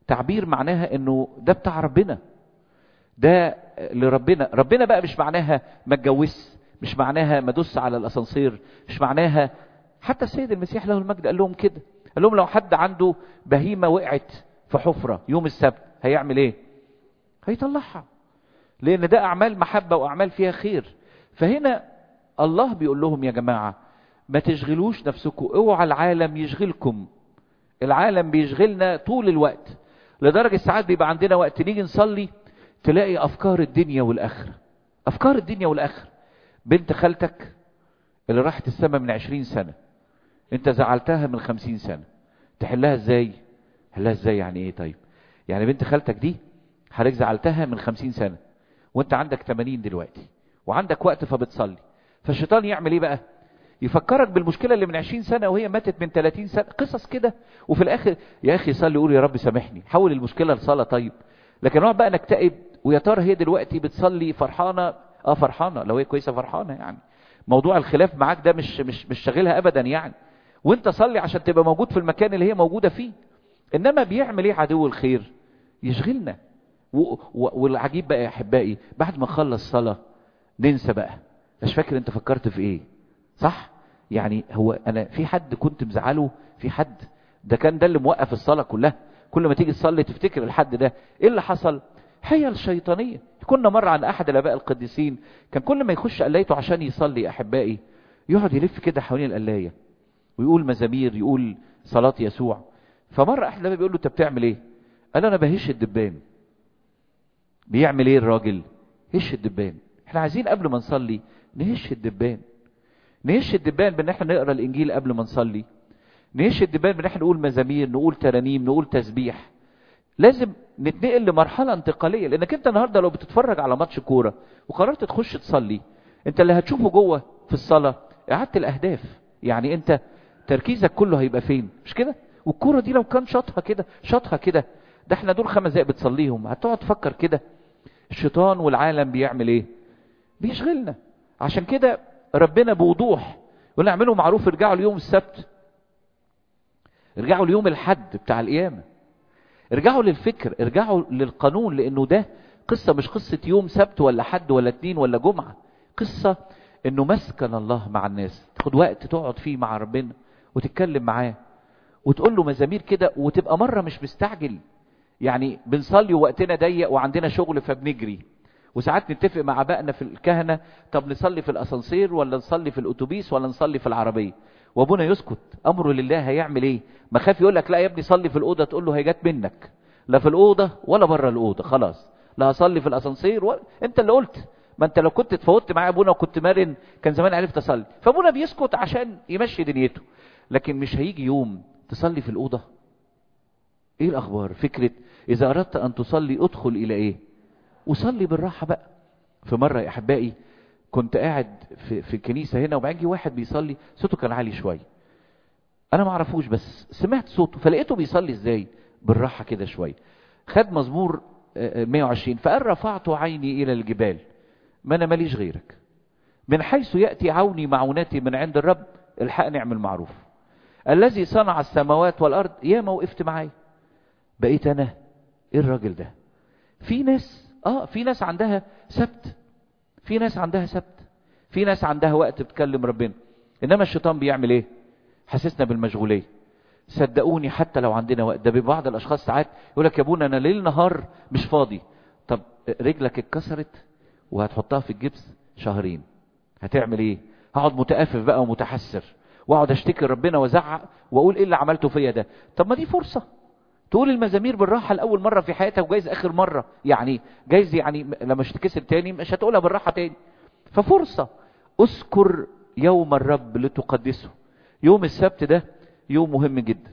تعبير معناها انه ده بتاع ربنا ده لربنا ربنا بقى مش معناها ما اتجوزش مش معناها ما دوس على الاسانسير مش معناها حتى السيد المسيح له المجد قال لهم كده قال لهم لو حد عنده بهيمه وقعت في حفره يوم السبت هيعمل ايه هيطلعها لان ده اعمال محبه واعمال فيها خير فهنا الله بيقول لهم يا جماعه ما تشغلوش نفسكم اوعى العالم يشغلكم العالم بيشغلنا طول الوقت لدرجه ساعات بيبقى عندنا وقت نيجي نصلي تلاقي افكار الدنيا والاخره افكار الدنيا والاخره بنت خالتك اللي راحت السماء من عشرين سنه انت زعلتها من خمسين سنه تحلها ازاي حلها ازاي يعني ايه طيب يعني بنت خالتك دي حضرتك زعلتها من خمسين سنه وانت عندك 80 دلوقتي وعندك وقت فبتصلي فالشيطان يعمل ايه بقى يفكرك بالمشكلة اللي من 20 سنة وهي ماتت من 30 سنة قصص كده وفي الاخر يا اخي صلي قول يا رب سامحني حول المشكلة لصلاة طيب لكن نقعد بقى نكتئب ويا ترى هي دلوقتي بتصلي فرحانة اه فرحانة لو هي كويسة فرحانة يعني موضوع الخلاف معاك ده مش مش مش شاغلها ابدا يعني وانت صلي عشان تبقى موجود في المكان اللي هي موجودة فيه انما بيعمل ايه عدو الخير يشغلنا و... و... والعجيب بقى يا احبائي بعد ما نخلص صلاه ننسى بقى مش فاكر انت فكرت في ايه صح يعني هو انا في حد كنت مزعله في حد ده كان ده اللي موقف الصلاه كلها كل ما تيجي تصلي تفتكر الحد ده ايه اللي حصل حيل شيطانيه كنا مره عن احد الاباء القديسين كان كل ما يخش قلايته عشان يصلي يا احبائي يقعد يلف كده حوالين القلايه ويقول مزامير يقول صلاه يسوع فمره احد الاباء بيقول له انت بتعمل ايه قال انا بهش الدبان بيعمل ايه الراجل هش الدبان احنا عايزين قبل ما نصلي نهش الدبان نهش الدبان بان احنا نقرا الانجيل قبل ما نصلي نهش الدبان بان احنا نقول مزامير نقول ترانيم نقول تسبيح لازم نتنقل لمرحله انتقاليه لانك انت النهارده لو بتتفرج على ماتش كوره وقررت تخش تصلي انت اللي هتشوفه جوه في الصلاه اعاده الاهداف يعني انت تركيزك كله هيبقى فين مش كده والكوره دي لو كان شاطها كده شاطها كده ده احنا دول خمس دقايق بتصليهم هتقعد تفكر كده الشيطان والعالم بيعمل ايه بيشغلنا عشان كده ربنا بوضوح يقول اعملوا معروف ارجعوا اليوم السبت ارجعوا اليوم الحد بتاع القيامه ارجعوا للفكر ارجعوا للقانون لانه ده قصه مش قصه يوم سبت ولا حد ولا اتنين ولا جمعه قصه انه مسكن الله مع الناس تاخد وقت تقعد فيه مع ربنا وتتكلم معاه وتقول له مزامير كده وتبقى مره مش مستعجل يعني بنصلي ووقتنا ضيق وعندنا شغل فبنجري وساعات نتفق مع ابائنا في الكهنه طب نصلي في الاسانسير ولا نصلي في الاتوبيس ولا نصلي في العربيه وابونا يسكت امره لله هيعمل ايه ما خاف يقول لك لا يا ابني صلي في الاوضه تقول له هي جت منك لا في الاوضه ولا بره الاوضه خلاص لا هصلي في الاسانسير ولا انت اللي قلت ما انت لو كنت اتفوتت معايا ابونا وكنت مرن كان زمان عرفت اصلي فابونا بيسكت عشان يمشي دنيته لكن مش هيجي يوم تصلي في الاوضه ايه الاخبار فكره اذا اردت ان تصلي ادخل الى ايه وصلي بالراحه بقى في مره يا احبائي كنت قاعد في في الكنيسه هنا وبعدين واحد بيصلي صوته كان عالي شويه انا ما اعرفوش بس سمعت صوته فلقيته بيصلي ازاي بالراحه كده شويه خد مزمور 120 فقال رفعت عيني الى الجبال ما انا ماليش غيرك من حيث ياتي عوني معونتي من عند الرب الحقني اعمل معروف الذي صنع السماوات والارض يا ما وقفت معايا بقيت انا ايه الراجل ده في ناس اه في ناس عندها سبت في ناس عندها سبت في ناس عندها وقت بتكلم ربنا انما الشيطان بيعمل ايه حسسنا بالمشغوليه صدقوني حتى لو عندنا وقت ده ببعض الاشخاص ساعات يقول لك يا ابونا انا ليل نهار مش فاضي طب رجلك اتكسرت وهتحطها في الجبس شهرين هتعمل ايه هقعد متأفف بقى ومتحسر واقعد اشتكي ربنا وازعق واقول ايه اللي عملته فيا ده طب ما دي فرصه تقول المزامير بالراحه لاول مره في حياتك وجايز اخر مره يعني جايز يعني لما تتكسر تاني مش هتقولها بالراحه تاني ففرصه اذكر يوم الرب لتقدسه يوم السبت ده يوم مهم جدا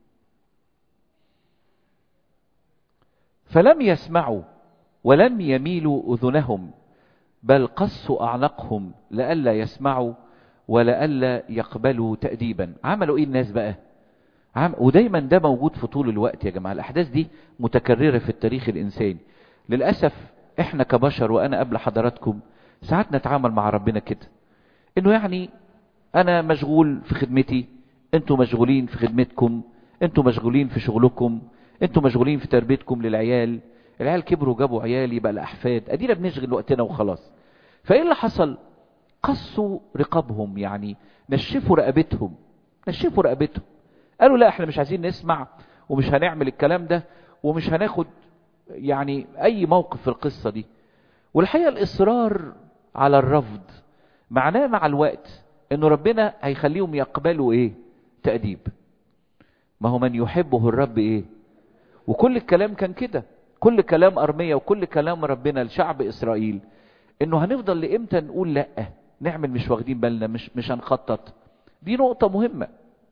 فلم يسمعوا ولم يميلوا اذنهم بل قصوا اعناقهم لئلا يسمعوا ولئلا يقبلوا تأديبا عملوا ايه الناس بقى عم... ودايما ده موجود في طول الوقت يا جماعة الاحداث دي متكررة في التاريخ الانساني للأسف احنا كبشر وانا قبل حضراتكم ساعات نتعامل مع ربنا كده انه يعني انا مشغول في خدمتي انتوا مشغولين في خدمتكم انتوا مشغولين في شغلكم انتوا مشغولين في تربيتكم للعيال العيال كبروا جابوا عيال يبقى الاحفاد ادينا بنشغل وقتنا وخلاص فايه اللي حصل قصوا رقابهم يعني نشفوا رقبتهم نشفوا رقبتهم قالوا لا احنا مش عايزين نسمع ومش هنعمل الكلام ده ومش هناخد يعني اي موقف في القصة دي والحقيقة الاصرار على الرفض معناه مع الوقت انه ربنا هيخليهم يقبلوا ايه تأديب ما هو من يحبه الرب ايه وكل الكلام كان كده كل كلام ارمية وكل كلام ربنا لشعب اسرائيل انه هنفضل لامتى نقول لا نعمل مش واخدين بالنا مش مش هنخطط دي نقطة مهمة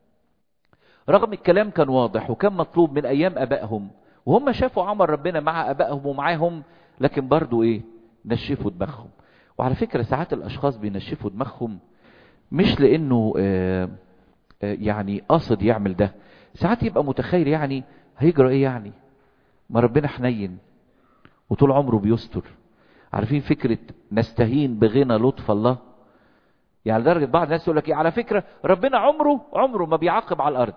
رغم الكلام كان واضح وكان مطلوب من ايام ابائهم وهم شافوا عمل ربنا مع ابائهم ومعاهم لكن برضو ايه نشفوا دماغهم وعلى فكرة ساعات الاشخاص بينشفوا دماغهم مش لانه آه آه يعني قاصد يعمل ده ساعات يبقى متخيل يعني هيجرى ايه يعني ما ربنا حنين وطول عمره بيستر عارفين فكرة نستهين بغنى لطف الله يعني لدرجة بعض الناس يقول لك ايه على فكرة ربنا عمره عمره ما بيعاقب على الارض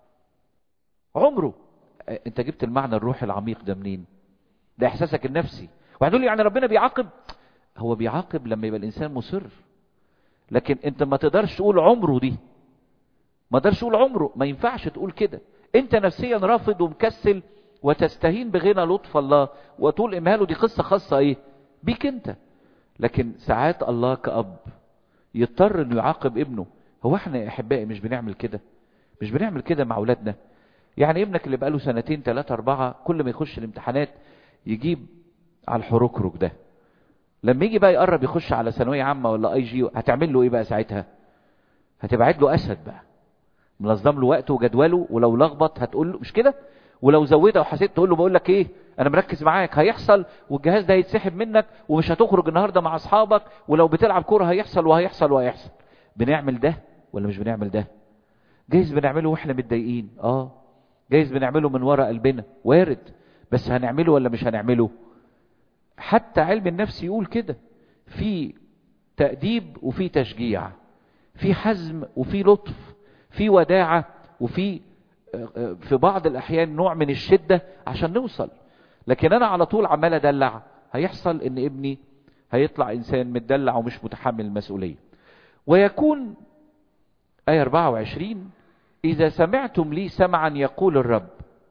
عمره انت جبت المعنى الروحي العميق ده منين ده احساسك النفسي واحد يقول لي يعني ربنا بيعاقب هو بيعاقب لما يبقى الانسان مصر لكن انت ما تقدرش تقول عمره دي ما تقدرش تقول عمره ما ينفعش تقول كده انت نفسيا رافض ومكسل وتستهين بغنى لطف الله وتقول امهاله دي قصة خاصة ايه بيك انت لكن ساعات الله كأب يضطر انه يعاقب ابنه هو احنا يا احبائي مش بنعمل كده مش بنعمل كده مع اولادنا يعني ابنك اللي بقاله سنتين ثلاثة أربعة كل ما يخش الامتحانات يجيب على الحروكروك ده لما يجي بقى يقرب يخش على ثانوية عامة ولا اي جي هتعمل له ايه بقى ساعتها هتبعد له اسد بقى منظم له وقته وجدوله ولو لخبط هتقول له مش كده ولو زودها وحسيت تقول له بقول لك ايه انا مركز معاك هيحصل والجهاز ده هيتسحب منك ومش هتخرج النهارده مع اصحابك ولو بتلعب كوره هيحصل وهيحصل وهيحصل بنعمل ده ولا مش بنعمل ده جايز بنعمله واحنا متضايقين اه جايز بنعمله من ورا قلبنا وارد بس هنعمله ولا مش هنعمله حتى علم النفس يقول كده في تأديب وفي تشجيع في حزم وفي لطف في وداعة وفي في بعض الأحيان نوع من الشدة عشان نوصل لكن أنا على طول عمال أدلع هيحصل إن ابني هيطلع إنسان متدلع ومش متحمل المسؤولية ويكون آية 24 إذا سمعتم لي سمعا يقول الرب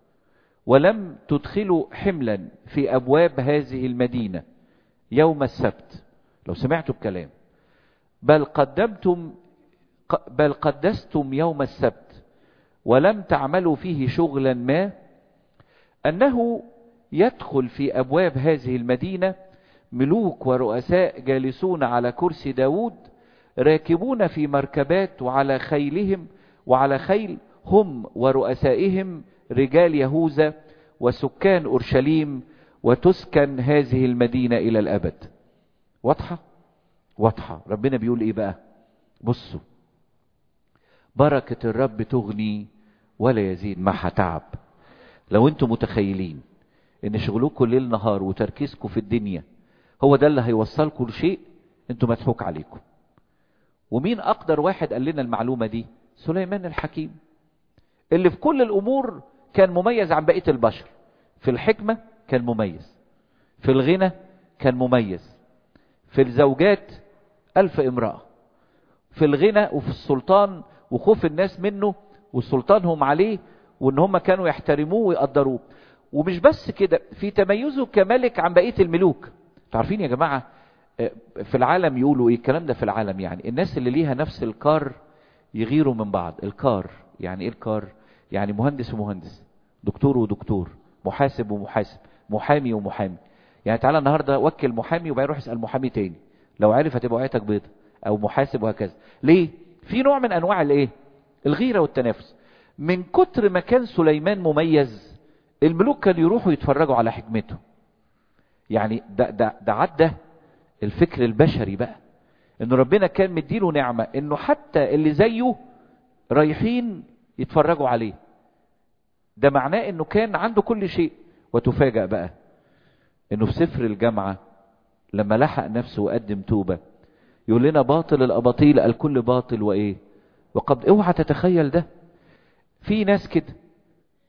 ولم تدخلوا حملا في أبواب هذه المدينة يوم السبت لو سمعتوا الكلام بل قدمتم بل قدستم يوم السبت ولم تعملوا فيه شغلا ما أنه يدخل في أبواب هذه المدينة ملوك ورؤساء جالسون على كرسي داود راكبون في مركبات وعلى خيلهم وعلى خيل هم ورؤسائهم رجال يهوذا وسكان أورشليم وتسكن هذه المدينة إلى الأبد واضحة واضحة ربنا بيقول إيه بقى بصوا بركة الرب تغني ولا يزيد معها تعب لو انتم متخيلين ان شغلكم ليل نهار وتركيزكم في الدنيا هو ده اللي هيوصلكم لشيء انتم مضحوك عليكم ومين اقدر واحد قال لنا المعلومة دي سليمان الحكيم اللي في كل الامور كان مميز عن بقية البشر في الحكمة كان مميز في الغنى كان مميز في الزوجات ألف امرأة في الغنى وفي السلطان وخوف الناس منه وسلطانهم عليه وان هم كانوا يحترموه ويقدروه ومش بس كده في تميزه كملك عن بقية الملوك تعرفين يا جماعة في العالم يقولوا ايه الكلام ده في العالم يعني الناس اللي ليها نفس الكار يغيروا من بعض الكار يعني ايه الكار يعني مهندس ومهندس دكتور ودكتور محاسب ومحاسب محامي ومحامي يعني تعالى النهارده وكل محامي وبعدين روح اسال محامي تاني لو عرف هتبقى وقعتك بيضه او محاسب وهكذا ليه في نوع من انواع الايه الغيره والتنافس من كتر ما كان سليمان مميز الملوك كانوا يروحوا يتفرجوا على حكمته يعني ده ده ده عدى الفكر البشري بقى انه ربنا كان مديله نعمه انه حتى اللي زيه رايحين يتفرجوا عليه ده معناه انه كان عنده كل شيء وتفاجأ بقى انه في سفر الجامعة لما لحق نفسه وقدم توبة يقول لنا باطل الاباطيل الكل باطل وايه وقد اوعى تتخيل ده في ناس كده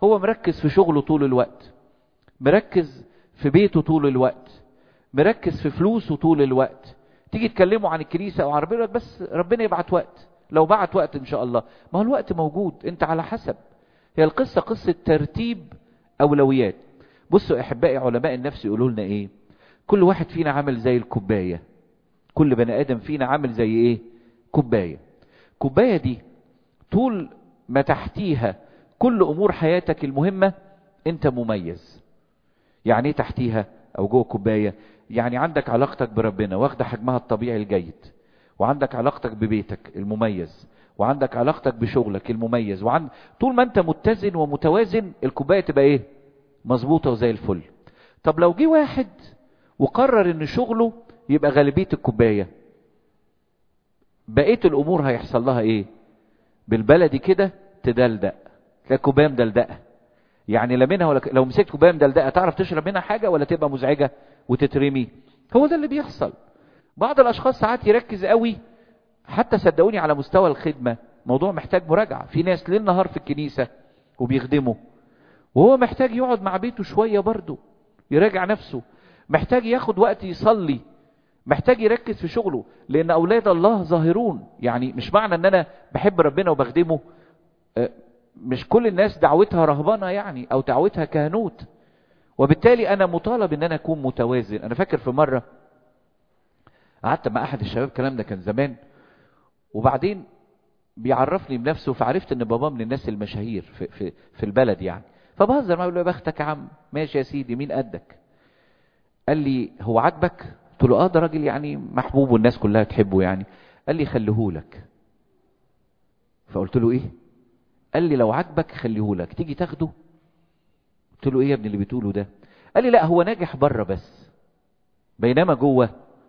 هو مركز في شغله طول الوقت مركز في بيته طول الوقت مركز في فلوسه طول الوقت تيجي تكلمه عن الكنيسة او عربية لك بس ربنا يبعت وقت لو بعت وقت ان شاء الله ما هو الوقت موجود انت على حسب هي القصة قصة ترتيب اولويات بصوا احبائي علماء النفس يقولوا لنا ايه كل واحد فينا عامل زي الكوباية كل بني ادم فينا عامل زي ايه كوباية كوباية دي طول ما تحتيها كل امور حياتك المهمة انت مميز يعني ايه تحتيها او جوه كوباية يعني عندك علاقتك بربنا واخده حجمها الطبيعي الجيد وعندك علاقتك ببيتك المميز وعندك علاقتك بشغلك المميز وعند طول ما انت متزن ومتوازن الكوبايه تبقى ايه مظبوطه وزي الفل طب لو جه واحد وقرر ان شغله يبقى غالبيه الكوبايه بقيه الامور هيحصل لها ايه بالبلدي كده تدلدق تلاقي الكوبايه مدلدقه يعني لا منها ولا ك... لو مسكت كوبايه مدلدقه تعرف تشرب منها حاجه ولا تبقى مزعجه وتترمي هو ده اللي بيحصل بعض الاشخاص ساعات يركز قوي حتى صدقوني على مستوى الخدمه موضوع محتاج مراجعه في ناس ليل نهار في الكنيسه وبيخدموا وهو محتاج يقعد مع بيته شويه برضه يراجع نفسه محتاج ياخد وقت يصلي محتاج يركز في شغله لان اولاد الله ظاهرون يعني مش معنى ان انا بحب ربنا وبخدمه مش كل الناس دعوتها رهبنه يعني او دعوتها كهنوت وبالتالي انا مطالب ان انا اكون متوازن انا فاكر في مره قعدت مع احد الشباب الكلام ده كان زمان وبعدين بيعرفني بنفسه فعرفت ان باباه من الناس المشاهير في, في, في البلد يعني فبهزر معاه بقول له يا بختك يا عم ماشي يا سيدي مين قدك قال لي هو عاجبك قلت له اه ده راجل يعني محبوب والناس كلها تحبه يعني قال لي خليهولك فقلت له ايه قال لي لو عاجبك خليهولك تيجي تاخده قلت له ايه يا ابني اللي بتقوله ده قال لي لا هو ناجح بره بس بينما جوه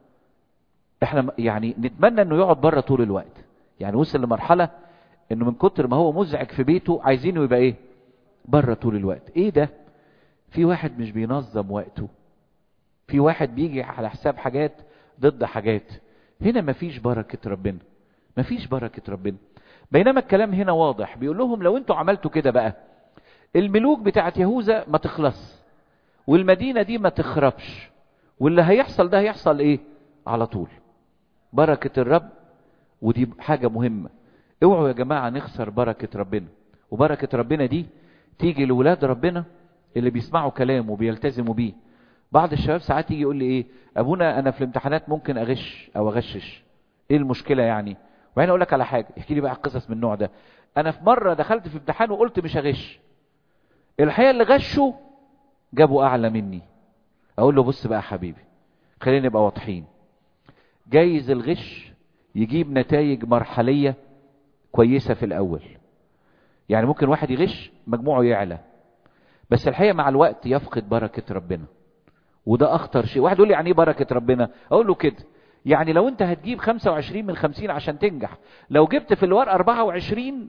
احنا يعني نتمنى انه يقعد بره طول الوقت يعني وصل لمرحله انه من كتر ما هو مزعج في بيته عايزينه يبقى ايه بره طول الوقت ايه ده في واحد مش بينظم وقته في واحد بيجي على حساب حاجات ضد حاجات هنا مفيش بركه ربنا مفيش بركه ربنا بينما الكلام هنا واضح بيقول لهم لو انتوا عملتوا كده بقى الملوك بتاعت يهوذا ما تخلص والمدينه دي ما تخربش واللي هيحصل ده هيحصل ايه على طول بركه الرب ودي حاجه مهمه اوعوا يا جماعه نخسر بركه ربنا وبركه ربنا دي تيجي لولاد ربنا اللي بيسمعوا كلامه وبيلتزموا بيه بعض الشباب ساعات يجي يقول لي ايه ابونا انا في الامتحانات ممكن اغش او اغشش ايه المشكله يعني وبعدين اقول لك على حاجه احكي لي بقى قصص من النوع ده انا في مره دخلت في امتحان وقلت مش هغش الحقيقه اللي غشوا جابوا اعلى مني اقول له بص بقى يا حبيبي خلينا نبقى واضحين جايز الغش يجيب نتائج مرحليه كويسه في الاول يعني ممكن واحد يغش مجموعه يعلى بس الحقيقه مع الوقت يفقد بركه ربنا وده اخطر شيء واحد يقول لي يعني ايه بركه ربنا اقول له كده يعني لو انت هتجيب 25 من 50 عشان تنجح لو جبت في الورقه 24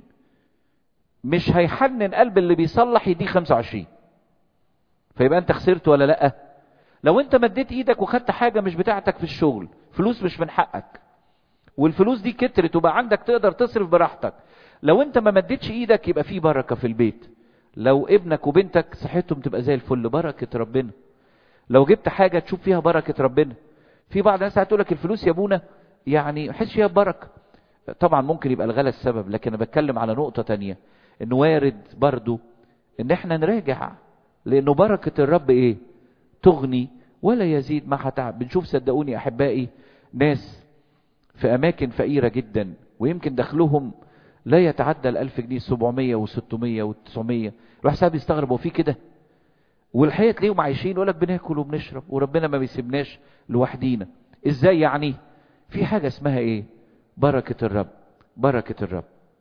مش هيحنن قلب اللي بيصلح يديك 25 فيبقى انت خسرت ولا لا لو انت مديت ايدك وخدت حاجه مش بتاعتك في الشغل فلوس مش من حقك والفلوس دي كترت وبقى عندك تقدر تصرف براحتك لو انت ما مديتش ايدك يبقى في بركه في البيت لو ابنك وبنتك صحتهم تبقى زي الفل بركه ربنا لو جبت حاجه تشوف فيها بركه ربنا في بعض الناس هتقول لك الفلوس يا ابونا يعني حس فيها بركه طبعا ممكن يبقى الغلا السبب لكن انا بتكلم على نقطه تانية انه وارد برضو ان احنا نراجع لانه بركه الرب ايه تغني ولا يزيد معها تعب بنشوف صدقوني احبائي ناس في اماكن فقيره جدا ويمكن دخلهم لا يتعدى الألف جنيه 700 و600 و900 الواحد ساعات بيستغرب هو في كده والحقيقه تلاقيهم عايشين يقول لك بناكل وبنشرب وربنا ما بيسيبناش لوحدينا ازاي يعني في حاجه اسمها ايه بركه الرب بركه الرب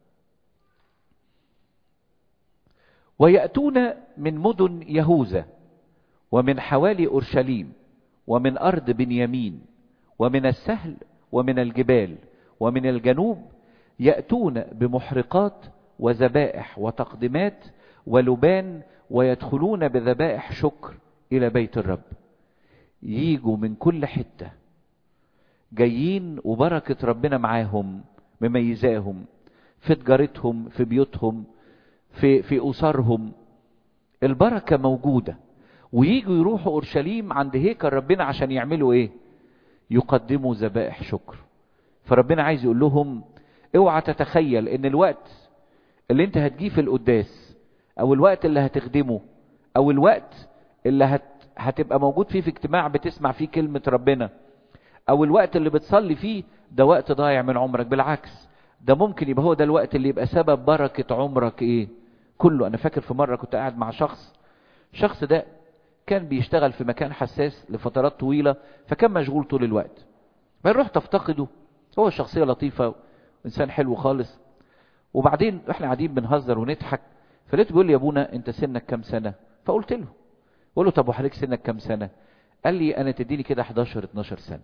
وياتون من مدن يهوذا ومن حوالي اورشليم ومن ارض بنيامين ومن السهل ومن الجبال ومن الجنوب ياتون بمحرقات وذبائح وتقدمات ولبان ويدخلون بذبائح شكر الى بيت الرب ييجوا من كل حته جايين وبركه ربنا معاهم مميزاهم في تجارتهم في بيوتهم في في اسرهم البركة موجودة ويجوا يروحوا اورشليم عند هيكل ربنا عشان يعملوا ايه يقدموا ذبائح شكر فربنا عايز يقول لهم اوعى تتخيل ان الوقت اللي انت هتجيه في القداس او الوقت اللي هتخدمه او الوقت اللي هت... هتبقى موجود فيه في اجتماع بتسمع فيه كلمة ربنا او الوقت اللي بتصلي فيه ده وقت ضايع من عمرك بالعكس ده ممكن يبقى هو ده الوقت اللي يبقى سبب بركة عمرك ايه كله انا فاكر في مرة كنت قاعد مع شخص الشخص ده كان بيشتغل في مكان حساس لفترات طويلة فكان مشغول طول الوقت بعدين رحت افتقده هو شخصية لطيفة انسان حلو خالص وبعدين احنا قاعدين بنهزر ونضحك فلقيته بيقول لي يا ابونا انت سنك كام سنة فقلت له قول له طب وحضرتك سنك كام سنة قال لي انا تديني كده 11 12 سنة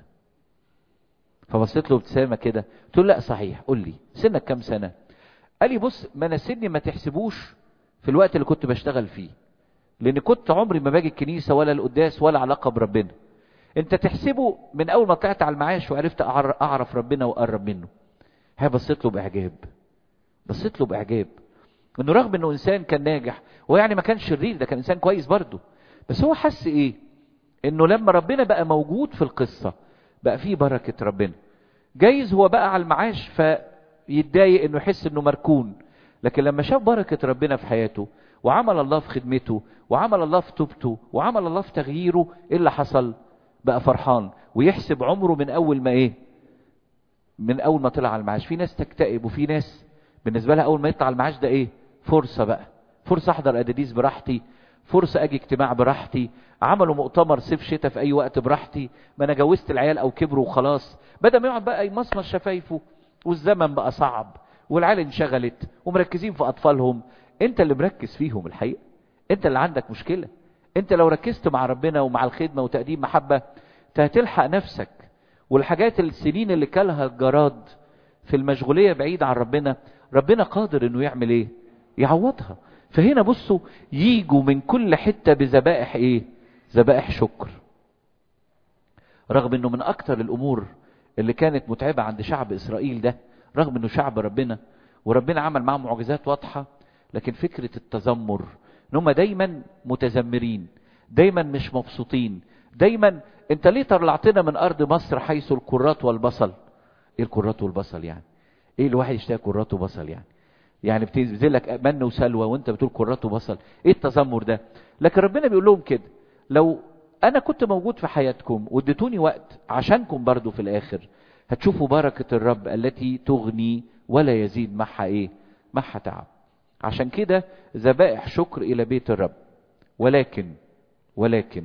فبصيت له ابتسامة كده قلت له لا صحيح قول لي سنك كام سنة قال لي بص ما انا سني ما تحسبوش في الوقت اللي كنت بشتغل فيه لان كنت عمري ما باجي الكنيسة ولا القداس ولا علاقة بربنا انت تحسبه من اول ما طلعت على المعاش وعرفت اعرف ربنا واقرب منه هي بصيت له باعجاب بصيت له باعجاب انه رغم انه انسان كان ناجح هو يعني ما كانش شرير ده كان انسان كويس برضه بس هو حس ايه انه لما ربنا بقى موجود في القصة بقى فيه بركة ربنا جايز هو بقى على المعاش فيتضايق انه يحس انه مركون لكن لما شاف بركة ربنا في حياته وعمل الله في خدمته وعمل الله في توبته وعمل الله في تغييره ايه اللي حصل بقى فرحان ويحسب عمره من اول ما ايه من اول ما طلع على المعاش في ناس تكتئب وفي ناس بالنسبة لها اول ما يطلع على المعاش ده ايه فرصة بقى فرصة احضر اداديس براحتي فرصة اجي اجتماع براحتي عملوا مؤتمر صيف شتاء في اي وقت براحتي ما انا جوزت العيال او كبروا وخلاص بدل ما يقعد بقى يمصمص شفايفه والزمن بقى صعب والعيال انشغلت ومركزين في اطفالهم انت اللي مركز فيهم الحقيقة انت اللي عندك مشكلة انت لو ركزت مع ربنا ومع الخدمة وتقديم محبة هتلحق نفسك والحاجات السنين اللي كلها الجراد في المشغولية بعيد عن ربنا ربنا قادر انه يعمل ايه يعوضها فهنا بصوا ييجوا من كل حتة بذبائح ايه ذبائح شكر رغم انه من اكتر الامور اللي كانت متعبة عند شعب اسرائيل ده رغم انه شعب ربنا وربنا عمل معهم معجزات واضحة لكن فكرة التذمر ان هم دايما متذمرين دايما مش مبسوطين دايما انت ليه طلعتنا من ارض مصر حيث الكرات والبصل ايه الكرات والبصل يعني ايه الواحد يشتهي كرات وبصل يعني يعني بتنزل لك من وسلوى وانت بتقول كرات وبصل ايه التذمر ده لكن ربنا بيقول لهم كده لو انا كنت موجود في حياتكم واديتوني وقت عشانكم برضو في الاخر هتشوفوا بركة الرب التي تغني ولا يزيد معها ايه معها تعب عشان كده ذبائح شكر الى بيت الرب ولكن ولكن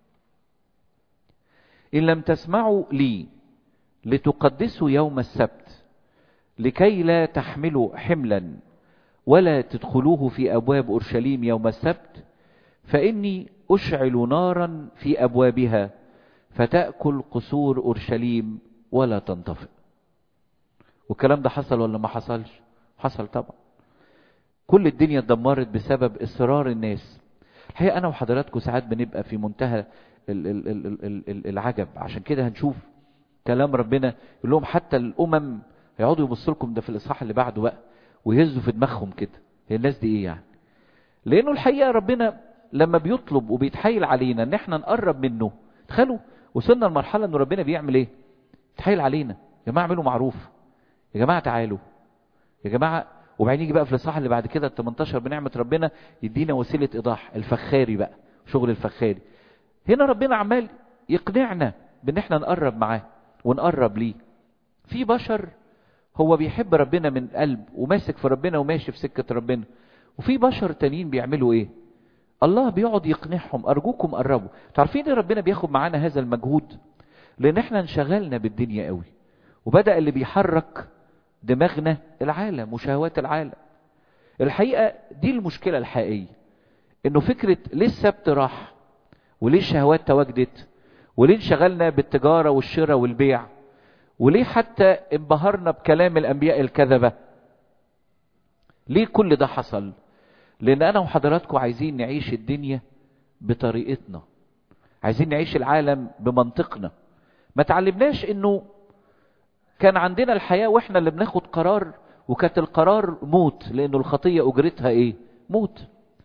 ان لم تسمعوا لي لتقدسوا يوم السبت لكي لا تحملوا حملا ولا تدخلوه في ابواب اورشليم يوم السبت فاني اشعل نارا في ابوابها فتاكل قصور اورشليم ولا تنطفئ والكلام ده حصل ولا ما حصلش حصل طبعا كل الدنيا اتدمرت بسبب اصرار الناس الحقيقه انا وحضراتكم ساعات بنبقى في منتهى العجب عشان كده هنشوف كلام ربنا يقول لهم حتى الامم هيقعدوا يبصوا لكم ده في الاصحاح اللي بعده بقى ويهزوا في دماغهم كده هي الناس دي ايه يعني لانه الحقيقه ربنا لما بيطلب وبيتحايل علينا ان احنا نقرب منه تخيلوا وصلنا لمرحله ان ربنا بيعمل ايه يتحايل علينا يا جماعه اعملوا معروف يا جماعه تعالوا يا جماعه وبعدين يجي بقى في الاصحاح اللي بعد كده ال 18 بنعمه ربنا يدينا وسيله ايضاح الفخاري بقى شغل الفخاري هنا ربنا عمال يقنعنا بان احنا نقرب معاه ونقرب ليه في بشر هو بيحب ربنا من قلب وماسك في ربنا وماشي في سكة ربنا وفي بشر تانيين بيعملوا ايه الله بيقعد يقنعهم ارجوكم قربوا تعرفين ليه ربنا بياخد معانا هذا المجهود لان احنا انشغلنا بالدنيا قوي وبدأ اللي بيحرك دماغنا العالم وشهوات العالم الحقيقة دي المشكلة الحقيقية انه فكرة ليه السبت راح وليه الشهوات تواجدت وليه انشغلنا بالتجارة والشراء والبيع وليه حتى انبهرنا بكلام الانبياء الكذبة ليه كل ده حصل لان انا وحضراتكم عايزين نعيش الدنيا بطريقتنا عايزين نعيش العالم بمنطقنا ما تعلمناش انه كان عندنا الحياة واحنا اللي بناخد قرار وكانت القرار موت لانه الخطية اجرتها ايه موت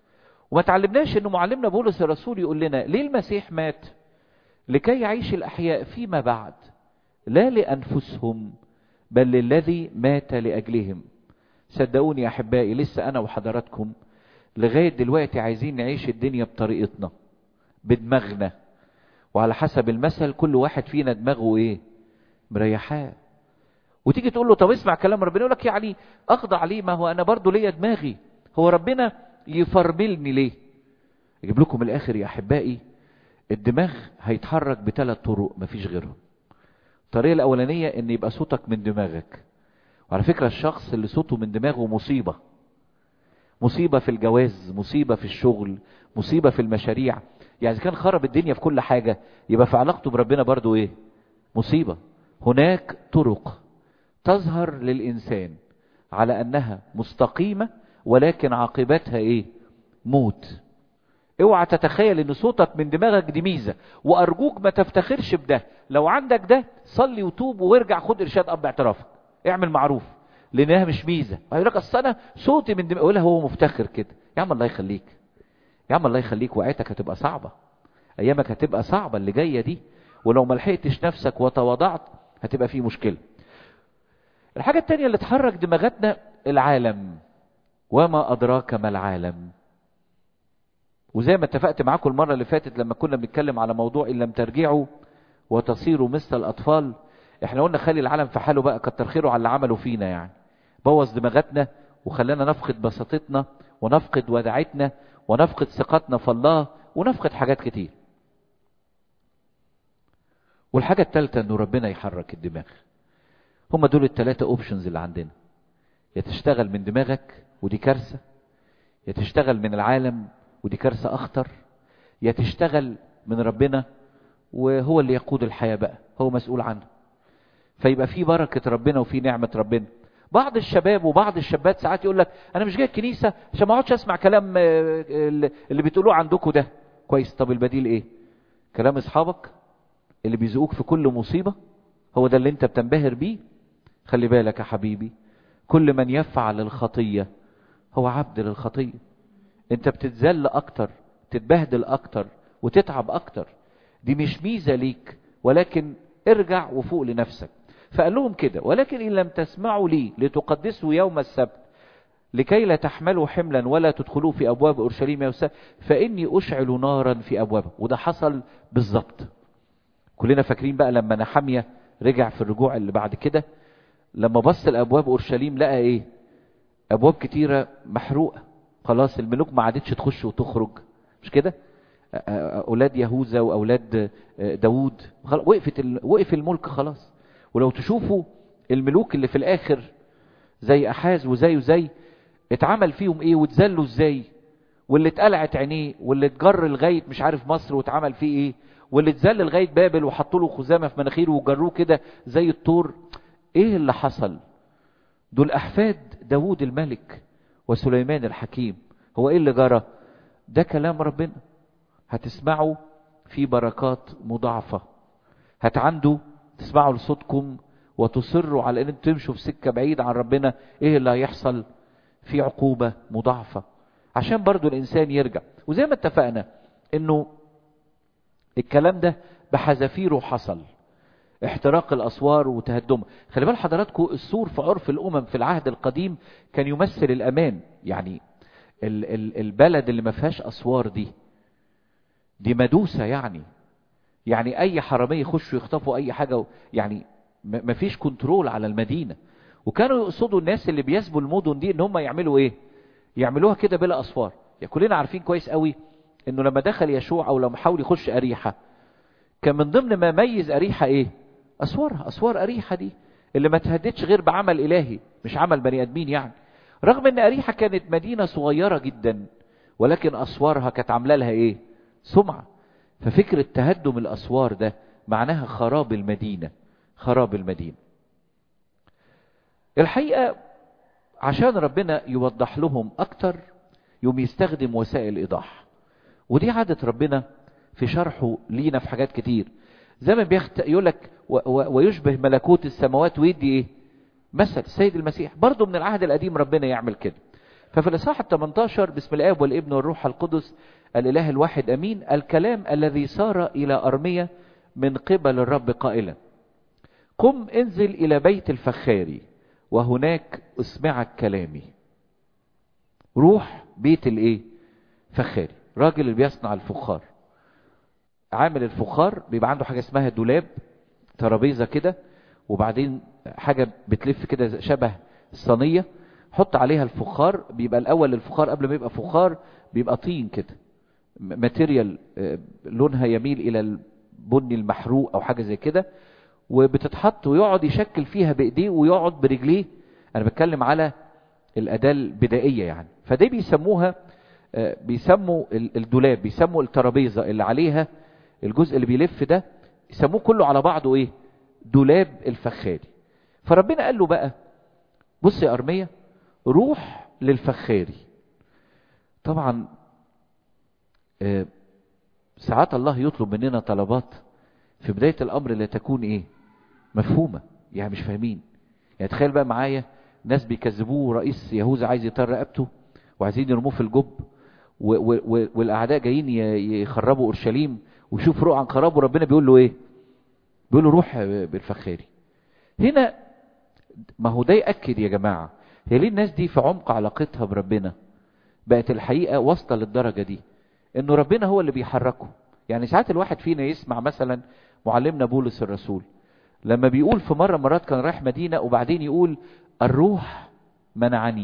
وما تعلمناش انه معلمنا بولس الرسول يقول لنا ليه المسيح مات لكي يعيش الاحياء فيما بعد لا لانفسهم بل للذي مات لاجلهم صدقوني يا احبائي لسه انا وحضراتكم لغايه دلوقتي عايزين نعيش الدنيا بطريقتنا بدماغنا وعلى حسب المثل كل واحد فينا دماغه ايه مريحاه وتيجي تقول له طب اسمع كلام ربنا يقول لك يعني اخضع ليه ما هو انا برضو ليا دماغي هو ربنا يفرملني ليه اجيب لكم الاخر يا احبائي الدماغ هيتحرك بثلاث طرق مفيش غيرهم الطريقه الاولانيه ان يبقى صوتك من دماغك وعلى فكره الشخص اللي صوته من دماغه مصيبه مصيبه في الجواز مصيبه في الشغل مصيبه في المشاريع يعني اذا كان خرب الدنيا في كل حاجه يبقى في علاقته بربنا برضو ايه مصيبه هناك طرق تظهر للإنسان على أنها مستقيمة ولكن عاقبتها إيه؟ موت. اوعى تتخيل ان صوتك من دماغك دي ميزه وارجوك ما تفتخرش بده لو عندك ده صلي وتوب وارجع خد ارشاد اب اعترافك اعمل معروف لانها مش ميزه هيقول لك اصل انا صوتي من دماغي يقولها هو مفتخر كده يا عم الله يخليك يا عم الله يخليك وقعتك هتبقى صعبه ايامك هتبقى صعبه اللي جايه دي ولو ما لحقتش نفسك وتواضعت هتبقى في مشكله الحاجة التانية اللي تحرك دماغاتنا العالم وما أدراك ما العالم وزي ما اتفقت معاكم المرة اللي فاتت لما كنا بنتكلم على موضوع إن لم ترجعوا وتصيروا مثل الأطفال احنا قلنا خلي العالم في حاله بقى كتر خيره على اللي عمله فينا يعني بوظ دماغاتنا وخلانا نفقد بساطتنا ونفقد وداعتنا ونفقد ثقتنا في الله ونفقد حاجات كتير والحاجة الثالثة انه ربنا يحرك الدماغ هم دول الثلاثة اوبشنز اللي عندنا يا تشتغل من دماغك ودي كارثة يا تشتغل من العالم ودي كارثة أخطر يا تشتغل من ربنا وهو اللي يقود الحياة بقى هو مسؤول عنها فيبقى في بركة ربنا وفي نعمة ربنا بعض الشباب وبعض الشابات ساعات يقول لك انا مش جاي الكنيسه عشان ما اقعدش اسمع كلام اللي بتقولوه عندكم ده كويس طب البديل ايه كلام اصحابك اللي بيزقوك في كل مصيبه هو ده اللي انت بتنبهر بيه خلي بالك يا حبيبي كل من يفعل الخطيه هو عبد للخطيه انت بتتذل اكتر تتبهدل اكتر وتتعب اكتر دي مش ميزه ليك ولكن ارجع وفوق لنفسك فقال لهم كده ولكن إن لم تسمعوا لي لتقدسوا يوم السبت لكي لا تحملوا حملا ولا تدخلوا في أبواب أورشليم يوم السبت فإني أشعل نارا في أبوابها وده حصل بالظبط كلنا فاكرين بقى لما نحمية رجع في الرجوع اللي بعد كده لما بص الأبواب أورشليم لقى إيه أبواب كتيرة محروقة خلاص الملوك ما عادتش تخش وتخرج مش كده أولاد يهوذا وأولاد داوود وقفت وقف الملك خلاص ولو تشوفوا الملوك اللي في الاخر زي احاز وزي وزي اتعمل فيهم ايه واتذلوا ازاي واللي اتقلعت عينيه واللي اتجر لغايه مش عارف مصر واتعمل فيه ايه واللي اتذل لغايه بابل وحطوا له خزامه في مناخيره وجروه كده زي الطور ايه اللي حصل دول احفاد داوود الملك وسليمان الحكيم هو ايه اللي جرى ده كلام ربنا هتسمعوا في بركات مضاعفه هتعنده تسمعوا لصوتكم وتصروا على ان انتم تمشوا في سكه بعيد عن ربنا ايه اللي هيحصل في عقوبه مضاعفه عشان برضو الانسان يرجع وزي ما اتفقنا انه الكلام ده بحذافيره حصل احتراق الاسوار وتهدمها خلي بال حضراتكم السور في عرف الامم في العهد القديم كان يمثل الامان يعني ال ال البلد اللي ما فيهاش اسوار دي دي مدوسه يعني يعني اي حراميه يخشوا يخطفوا اي حاجه يعني ما فيش كنترول على المدينه وكانوا يقصدوا الناس اللي بيسبوا المدن دي ان هم يعملوا ايه يعملوها كده بلا اسوار يعني كلنا عارفين كويس قوي انه لما دخل يشوع او لما حاول يخش اريحه كان من ضمن ما ميز اريحه ايه اسوارها اسوار اريحه دي اللي ما تهددش غير بعمل الهي مش عمل بني ادمين يعني رغم ان اريحه كانت مدينه صغيره جدا ولكن اسوارها كانت عامله لها ايه سمعه ففكرة تهدم الأسوار ده معناها خراب المدينة خراب المدينة الحقيقة عشان ربنا يوضح لهم أكتر يوم يستخدم وسائل إيضاح ودي عادة ربنا في شرحه لينا في حاجات كتير زي ما بيخت... يقول لك و... و... ويشبه ملكوت السماوات ويدي ايه مثل السيد المسيح برضه من العهد القديم ربنا يعمل كده ففي الإصحاح ال 18 بسم الآب والابن والروح القدس الإله الواحد أمين الكلام الذي سار إلى أرمية من قبل الرب قائلا قم انزل إلى بيت الفخاري وهناك أسمعك كلامي روح بيت الايه فخاري راجل اللي بيصنع الفخار عامل الفخار بيبقى عنده حاجة اسمها دولاب ترابيزة كده وبعدين حاجة بتلف كده شبه الصينية حط عليها الفخار بيبقى الأول الفخار قبل ما يبقى فخار بيبقى طين كده ماتيريال لونها يميل إلى البني المحروق أو حاجة زي كده وبتتحط ويقعد يشكل فيها بإيديه ويقعد برجليه أنا بتكلم على الأداة البدائية يعني فدي بيسموها بيسموا الدولاب بيسموا الترابيزة اللي عليها الجزء اللي بيلف ده يسموه كله على بعضه ايه دولاب الفخاري فربنا قال له بقى بص يا أرمية روح للفخاري طبعا ساعات الله يطلب مننا طلبات في بداية الأمر لا تكون ايه مفهومة يعني مش فاهمين يعني تخيل بقى معايا ناس بيكذبوه رئيس يهوذا عايز يطر رقبته وعايزين يرموه في الجب والاعداء جايين يخربوا اورشليم ويشوف رؤى عن خرابه ربنا بيقول له ايه بيقول له روح بالفخاري هنا ما هو ده ياكد يا جماعه هي ليه الناس دي في عمق علاقتها بربنا بقت الحقيقه واصله للدرجه دي انه ربنا هو اللي بيحركه يعني ساعات الواحد فينا يسمع مثلا معلمنا بولس الرسول لما بيقول في مره مرات كان رايح مدينه وبعدين يقول الروح منعني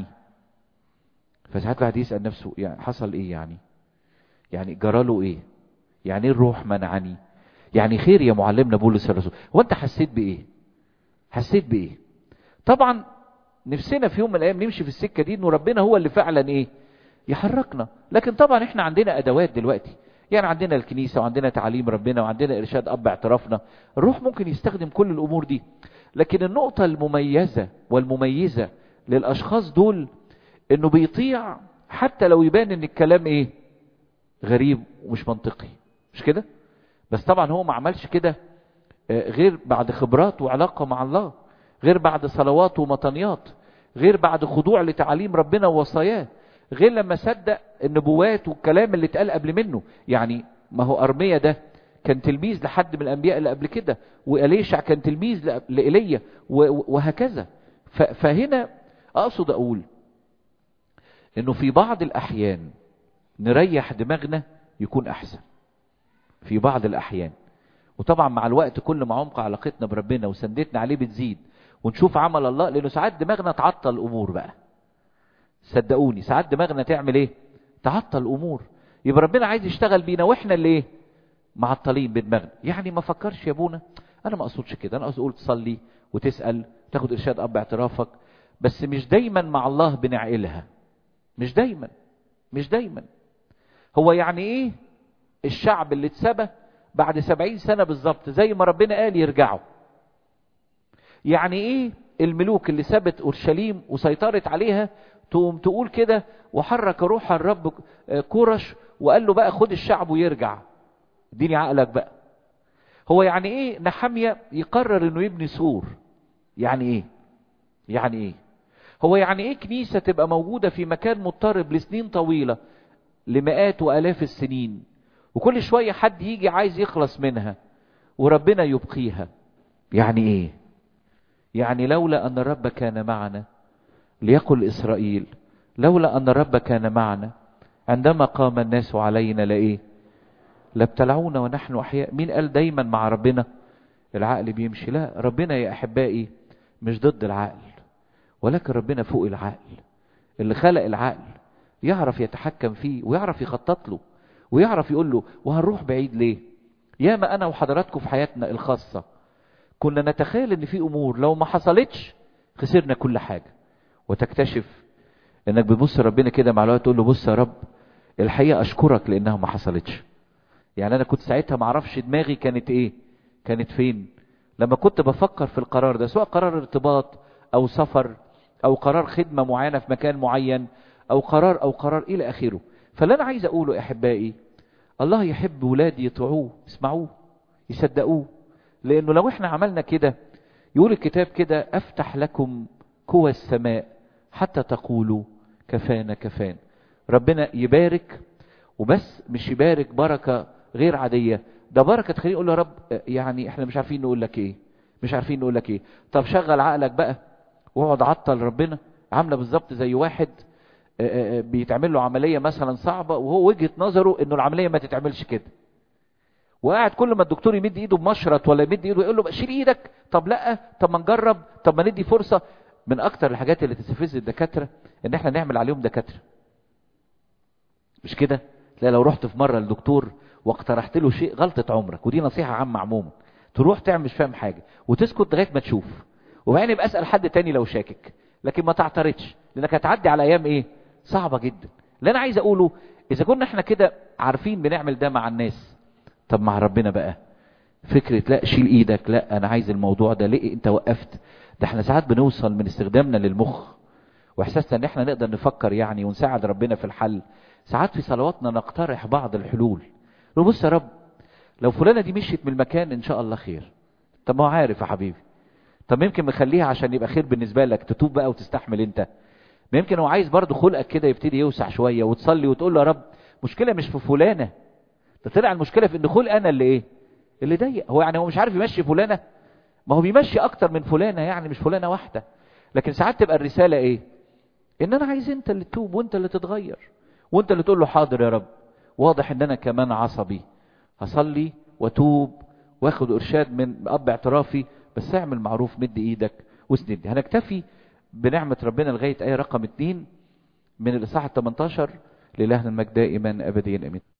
فساعات الواحد يسال نفسه يعني حصل ايه يعني يعني جراله ايه يعني ايه الروح منعني يعني خير يا معلمنا بولس الرسول هو انت حسيت بايه حسيت بايه طبعا نفسنا في يوم من الايام نمشي في السكه دي انه ربنا هو اللي فعلا ايه يحركنا لكن طبعا احنا عندنا ادوات دلوقتي يعني عندنا الكنيسه وعندنا تعليم ربنا وعندنا ارشاد اب اعترافنا الروح ممكن يستخدم كل الامور دي لكن النقطه المميزه والمميزه للاشخاص دول انه بيطيع حتى لو يبان ان الكلام ايه غريب ومش منطقي مش كده بس طبعا هو ما عملش كده غير بعد خبرات وعلاقه مع الله غير بعد صلوات ومطنيات غير بعد خضوع لتعاليم ربنا ووصاياه غير لما صدق النبوات والكلام اللي اتقال قبل منه يعني ما هو ارميا ده كان تلميذ لحد من الانبياء اللي قبل كده واليشع كان تلميذ لايليا وهكذا فهنا اقصد اقول انه في بعض الاحيان نريح دماغنا يكون احسن في بعض الاحيان وطبعا مع الوقت كل ما عمق علاقتنا بربنا وسندتنا عليه بتزيد ونشوف عمل الله لانه ساعات دماغنا تعطل الامور بقى صدقوني ساعات دماغنا تعمل ايه تعطل الامور يبقى ربنا عايز يشتغل بينا واحنا اللي ايه معطلين بدماغنا يعني ما فكرش يا ابونا انا ما اقصدش كده انا اقصد اقول تصلي وتسال تاخد ارشاد اب اعترافك بس مش دايما مع الله بنعقلها مش دايما مش دايما هو يعني ايه الشعب اللي اتسبى بعد سبعين سنة بالظبط زي ما ربنا قال يرجعوا يعني ايه الملوك اللي سابت اورشليم وسيطرت عليها تقوم تقول كده وحرك روح الرب كورش وقال له بقى خد الشعب ويرجع اديني عقلك بقى هو يعني ايه نحمية يقرر انه يبني سور يعني ايه يعني ايه هو يعني ايه كنيسة تبقى موجودة في مكان مضطرب لسنين طويلة لمئات والاف السنين وكل شوية حد يجي عايز يخلص منها وربنا يبقيها يعني ايه يعني لولا ان الرب كان معنا ليقل اسرائيل لولا ان الرب كان معنا عندما قام الناس علينا لايه لابتلعونا ونحن احياء مين قال دايما مع ربنا العقل بيمشي لا ربنا يا احبائي مش ضد العقل ولكن ربنا فوق العقل اللي خلق العقل يعرف يتحكم فيه ويعرف يخطط له ويعرف يقول له وهنروح بعيد ليه ياما انا وحضراتكم في حياتنا الخاصة كنا نتخيل ان في امور لو ما حصلتش خسرنا كل حاجة وتكتشف انك بتبص ربنا كده مع الوقت تقول له بص يا رب الحقيقة اشكرك لانها ما حصلتش يعني انا كنت ساعتها ما اعرفش دماغي كانت ايه كانت فين لما كنت بفكر في القرار ده سواء قرار ارتباط او سفر او قرار خدمة معينة في مكان معين او قرار او قرار الى اخره فاللي انا عايز اقوله يا احبائي الله يحب ولادي يطيعوه يسمعوه يصدقوه لانه لو احنا عملنا كده يقول الكتاب كده افتح لكم قوى السماء حتى تقولوا كفانا كفانا ربنا يبارك وبس مش يبارك بركة غير عادية ده بركة تخليه يقول له يا رب يعني احنا مش عارفين نقول لك ايه مش عارفين نقول لك ايه طب شغل عقلك بقى واقعد عطل ربنا عاملة بالظبط زي واحد بيتعمل له عملية مثلا صعبة وهو وجهة نظره انه العملية ما تتعملش كده وقاعد كل ما الدكتور يمد ايده بمشرط ولا يمد ايده يقول له شيل ايدك طب لا طب ما نجرب طب ما ندي فرصة من اكتر الحاجات اللي تستفز الدكاترة ان احنا نعمل عليهم دكاترة مش كده لا لو رحت في مرة للدكتور واقترحت له شيء غلطة عمرك ودي نصيحة عامة عموما تروح تعمل مش فاهم حاجة وتسكت لغاية ما تشوف وبعدين يبقى اسأل حد تاني لو شاكك لكن ما تعترضش لانك هتعدي على ايام ايه صعبة جدا اللي انا عايز اقوله اذا كنا احنا كده عارفين بنعمل ده مع الناس طب مع ربنا بقى فكرة لا شيل ايدك لا انا عايز الموضوع ده ليه انت وقفت ده احنا ساعات بنوصل من استخدامنا للمخ واحساسنا ان احنا نقدر نفكر يعني ونساعد ربنا في الحل ساعات في صلواتنا نقترح بعض الحلول لو بص يا رب لو فلانة دي مشيت من المكان ان شاء الله خير طب ما هو عارف يا حبيبي طب يمكن مخليها عشان يبقى خير بالنسبة لك تتوب بقى وتستحمل انت ما يمكن هو عايز برضه خلقك كده يبتدي يوسع شوية وتصلي وتقول له يا رب مشكلة مش في فلانة ده طلع المشكلة في ان خلق انا اللي ايه اللي ضيق هو يعني هو مش عارف يمشي فلانة ما هو بيمشي اكتر من فلانة يعني مش فلانة واحدة لكن ساعات تبقى الرسالة ايه ان انا عايز انت اللي تتوب وانت اللي تتغير وانت اللي تقول له حاضر يا رب واضح ان انا كمان عصبي هصلي واتوب واخد ارشاد من اب اعترافي بس اعمل معروف مد ايدك واسندني هنكتفي بنعمة ربنا لغاية آية رقم اتنين من الإصحاح 18 لإلهنا المجد دائما أبديا أمين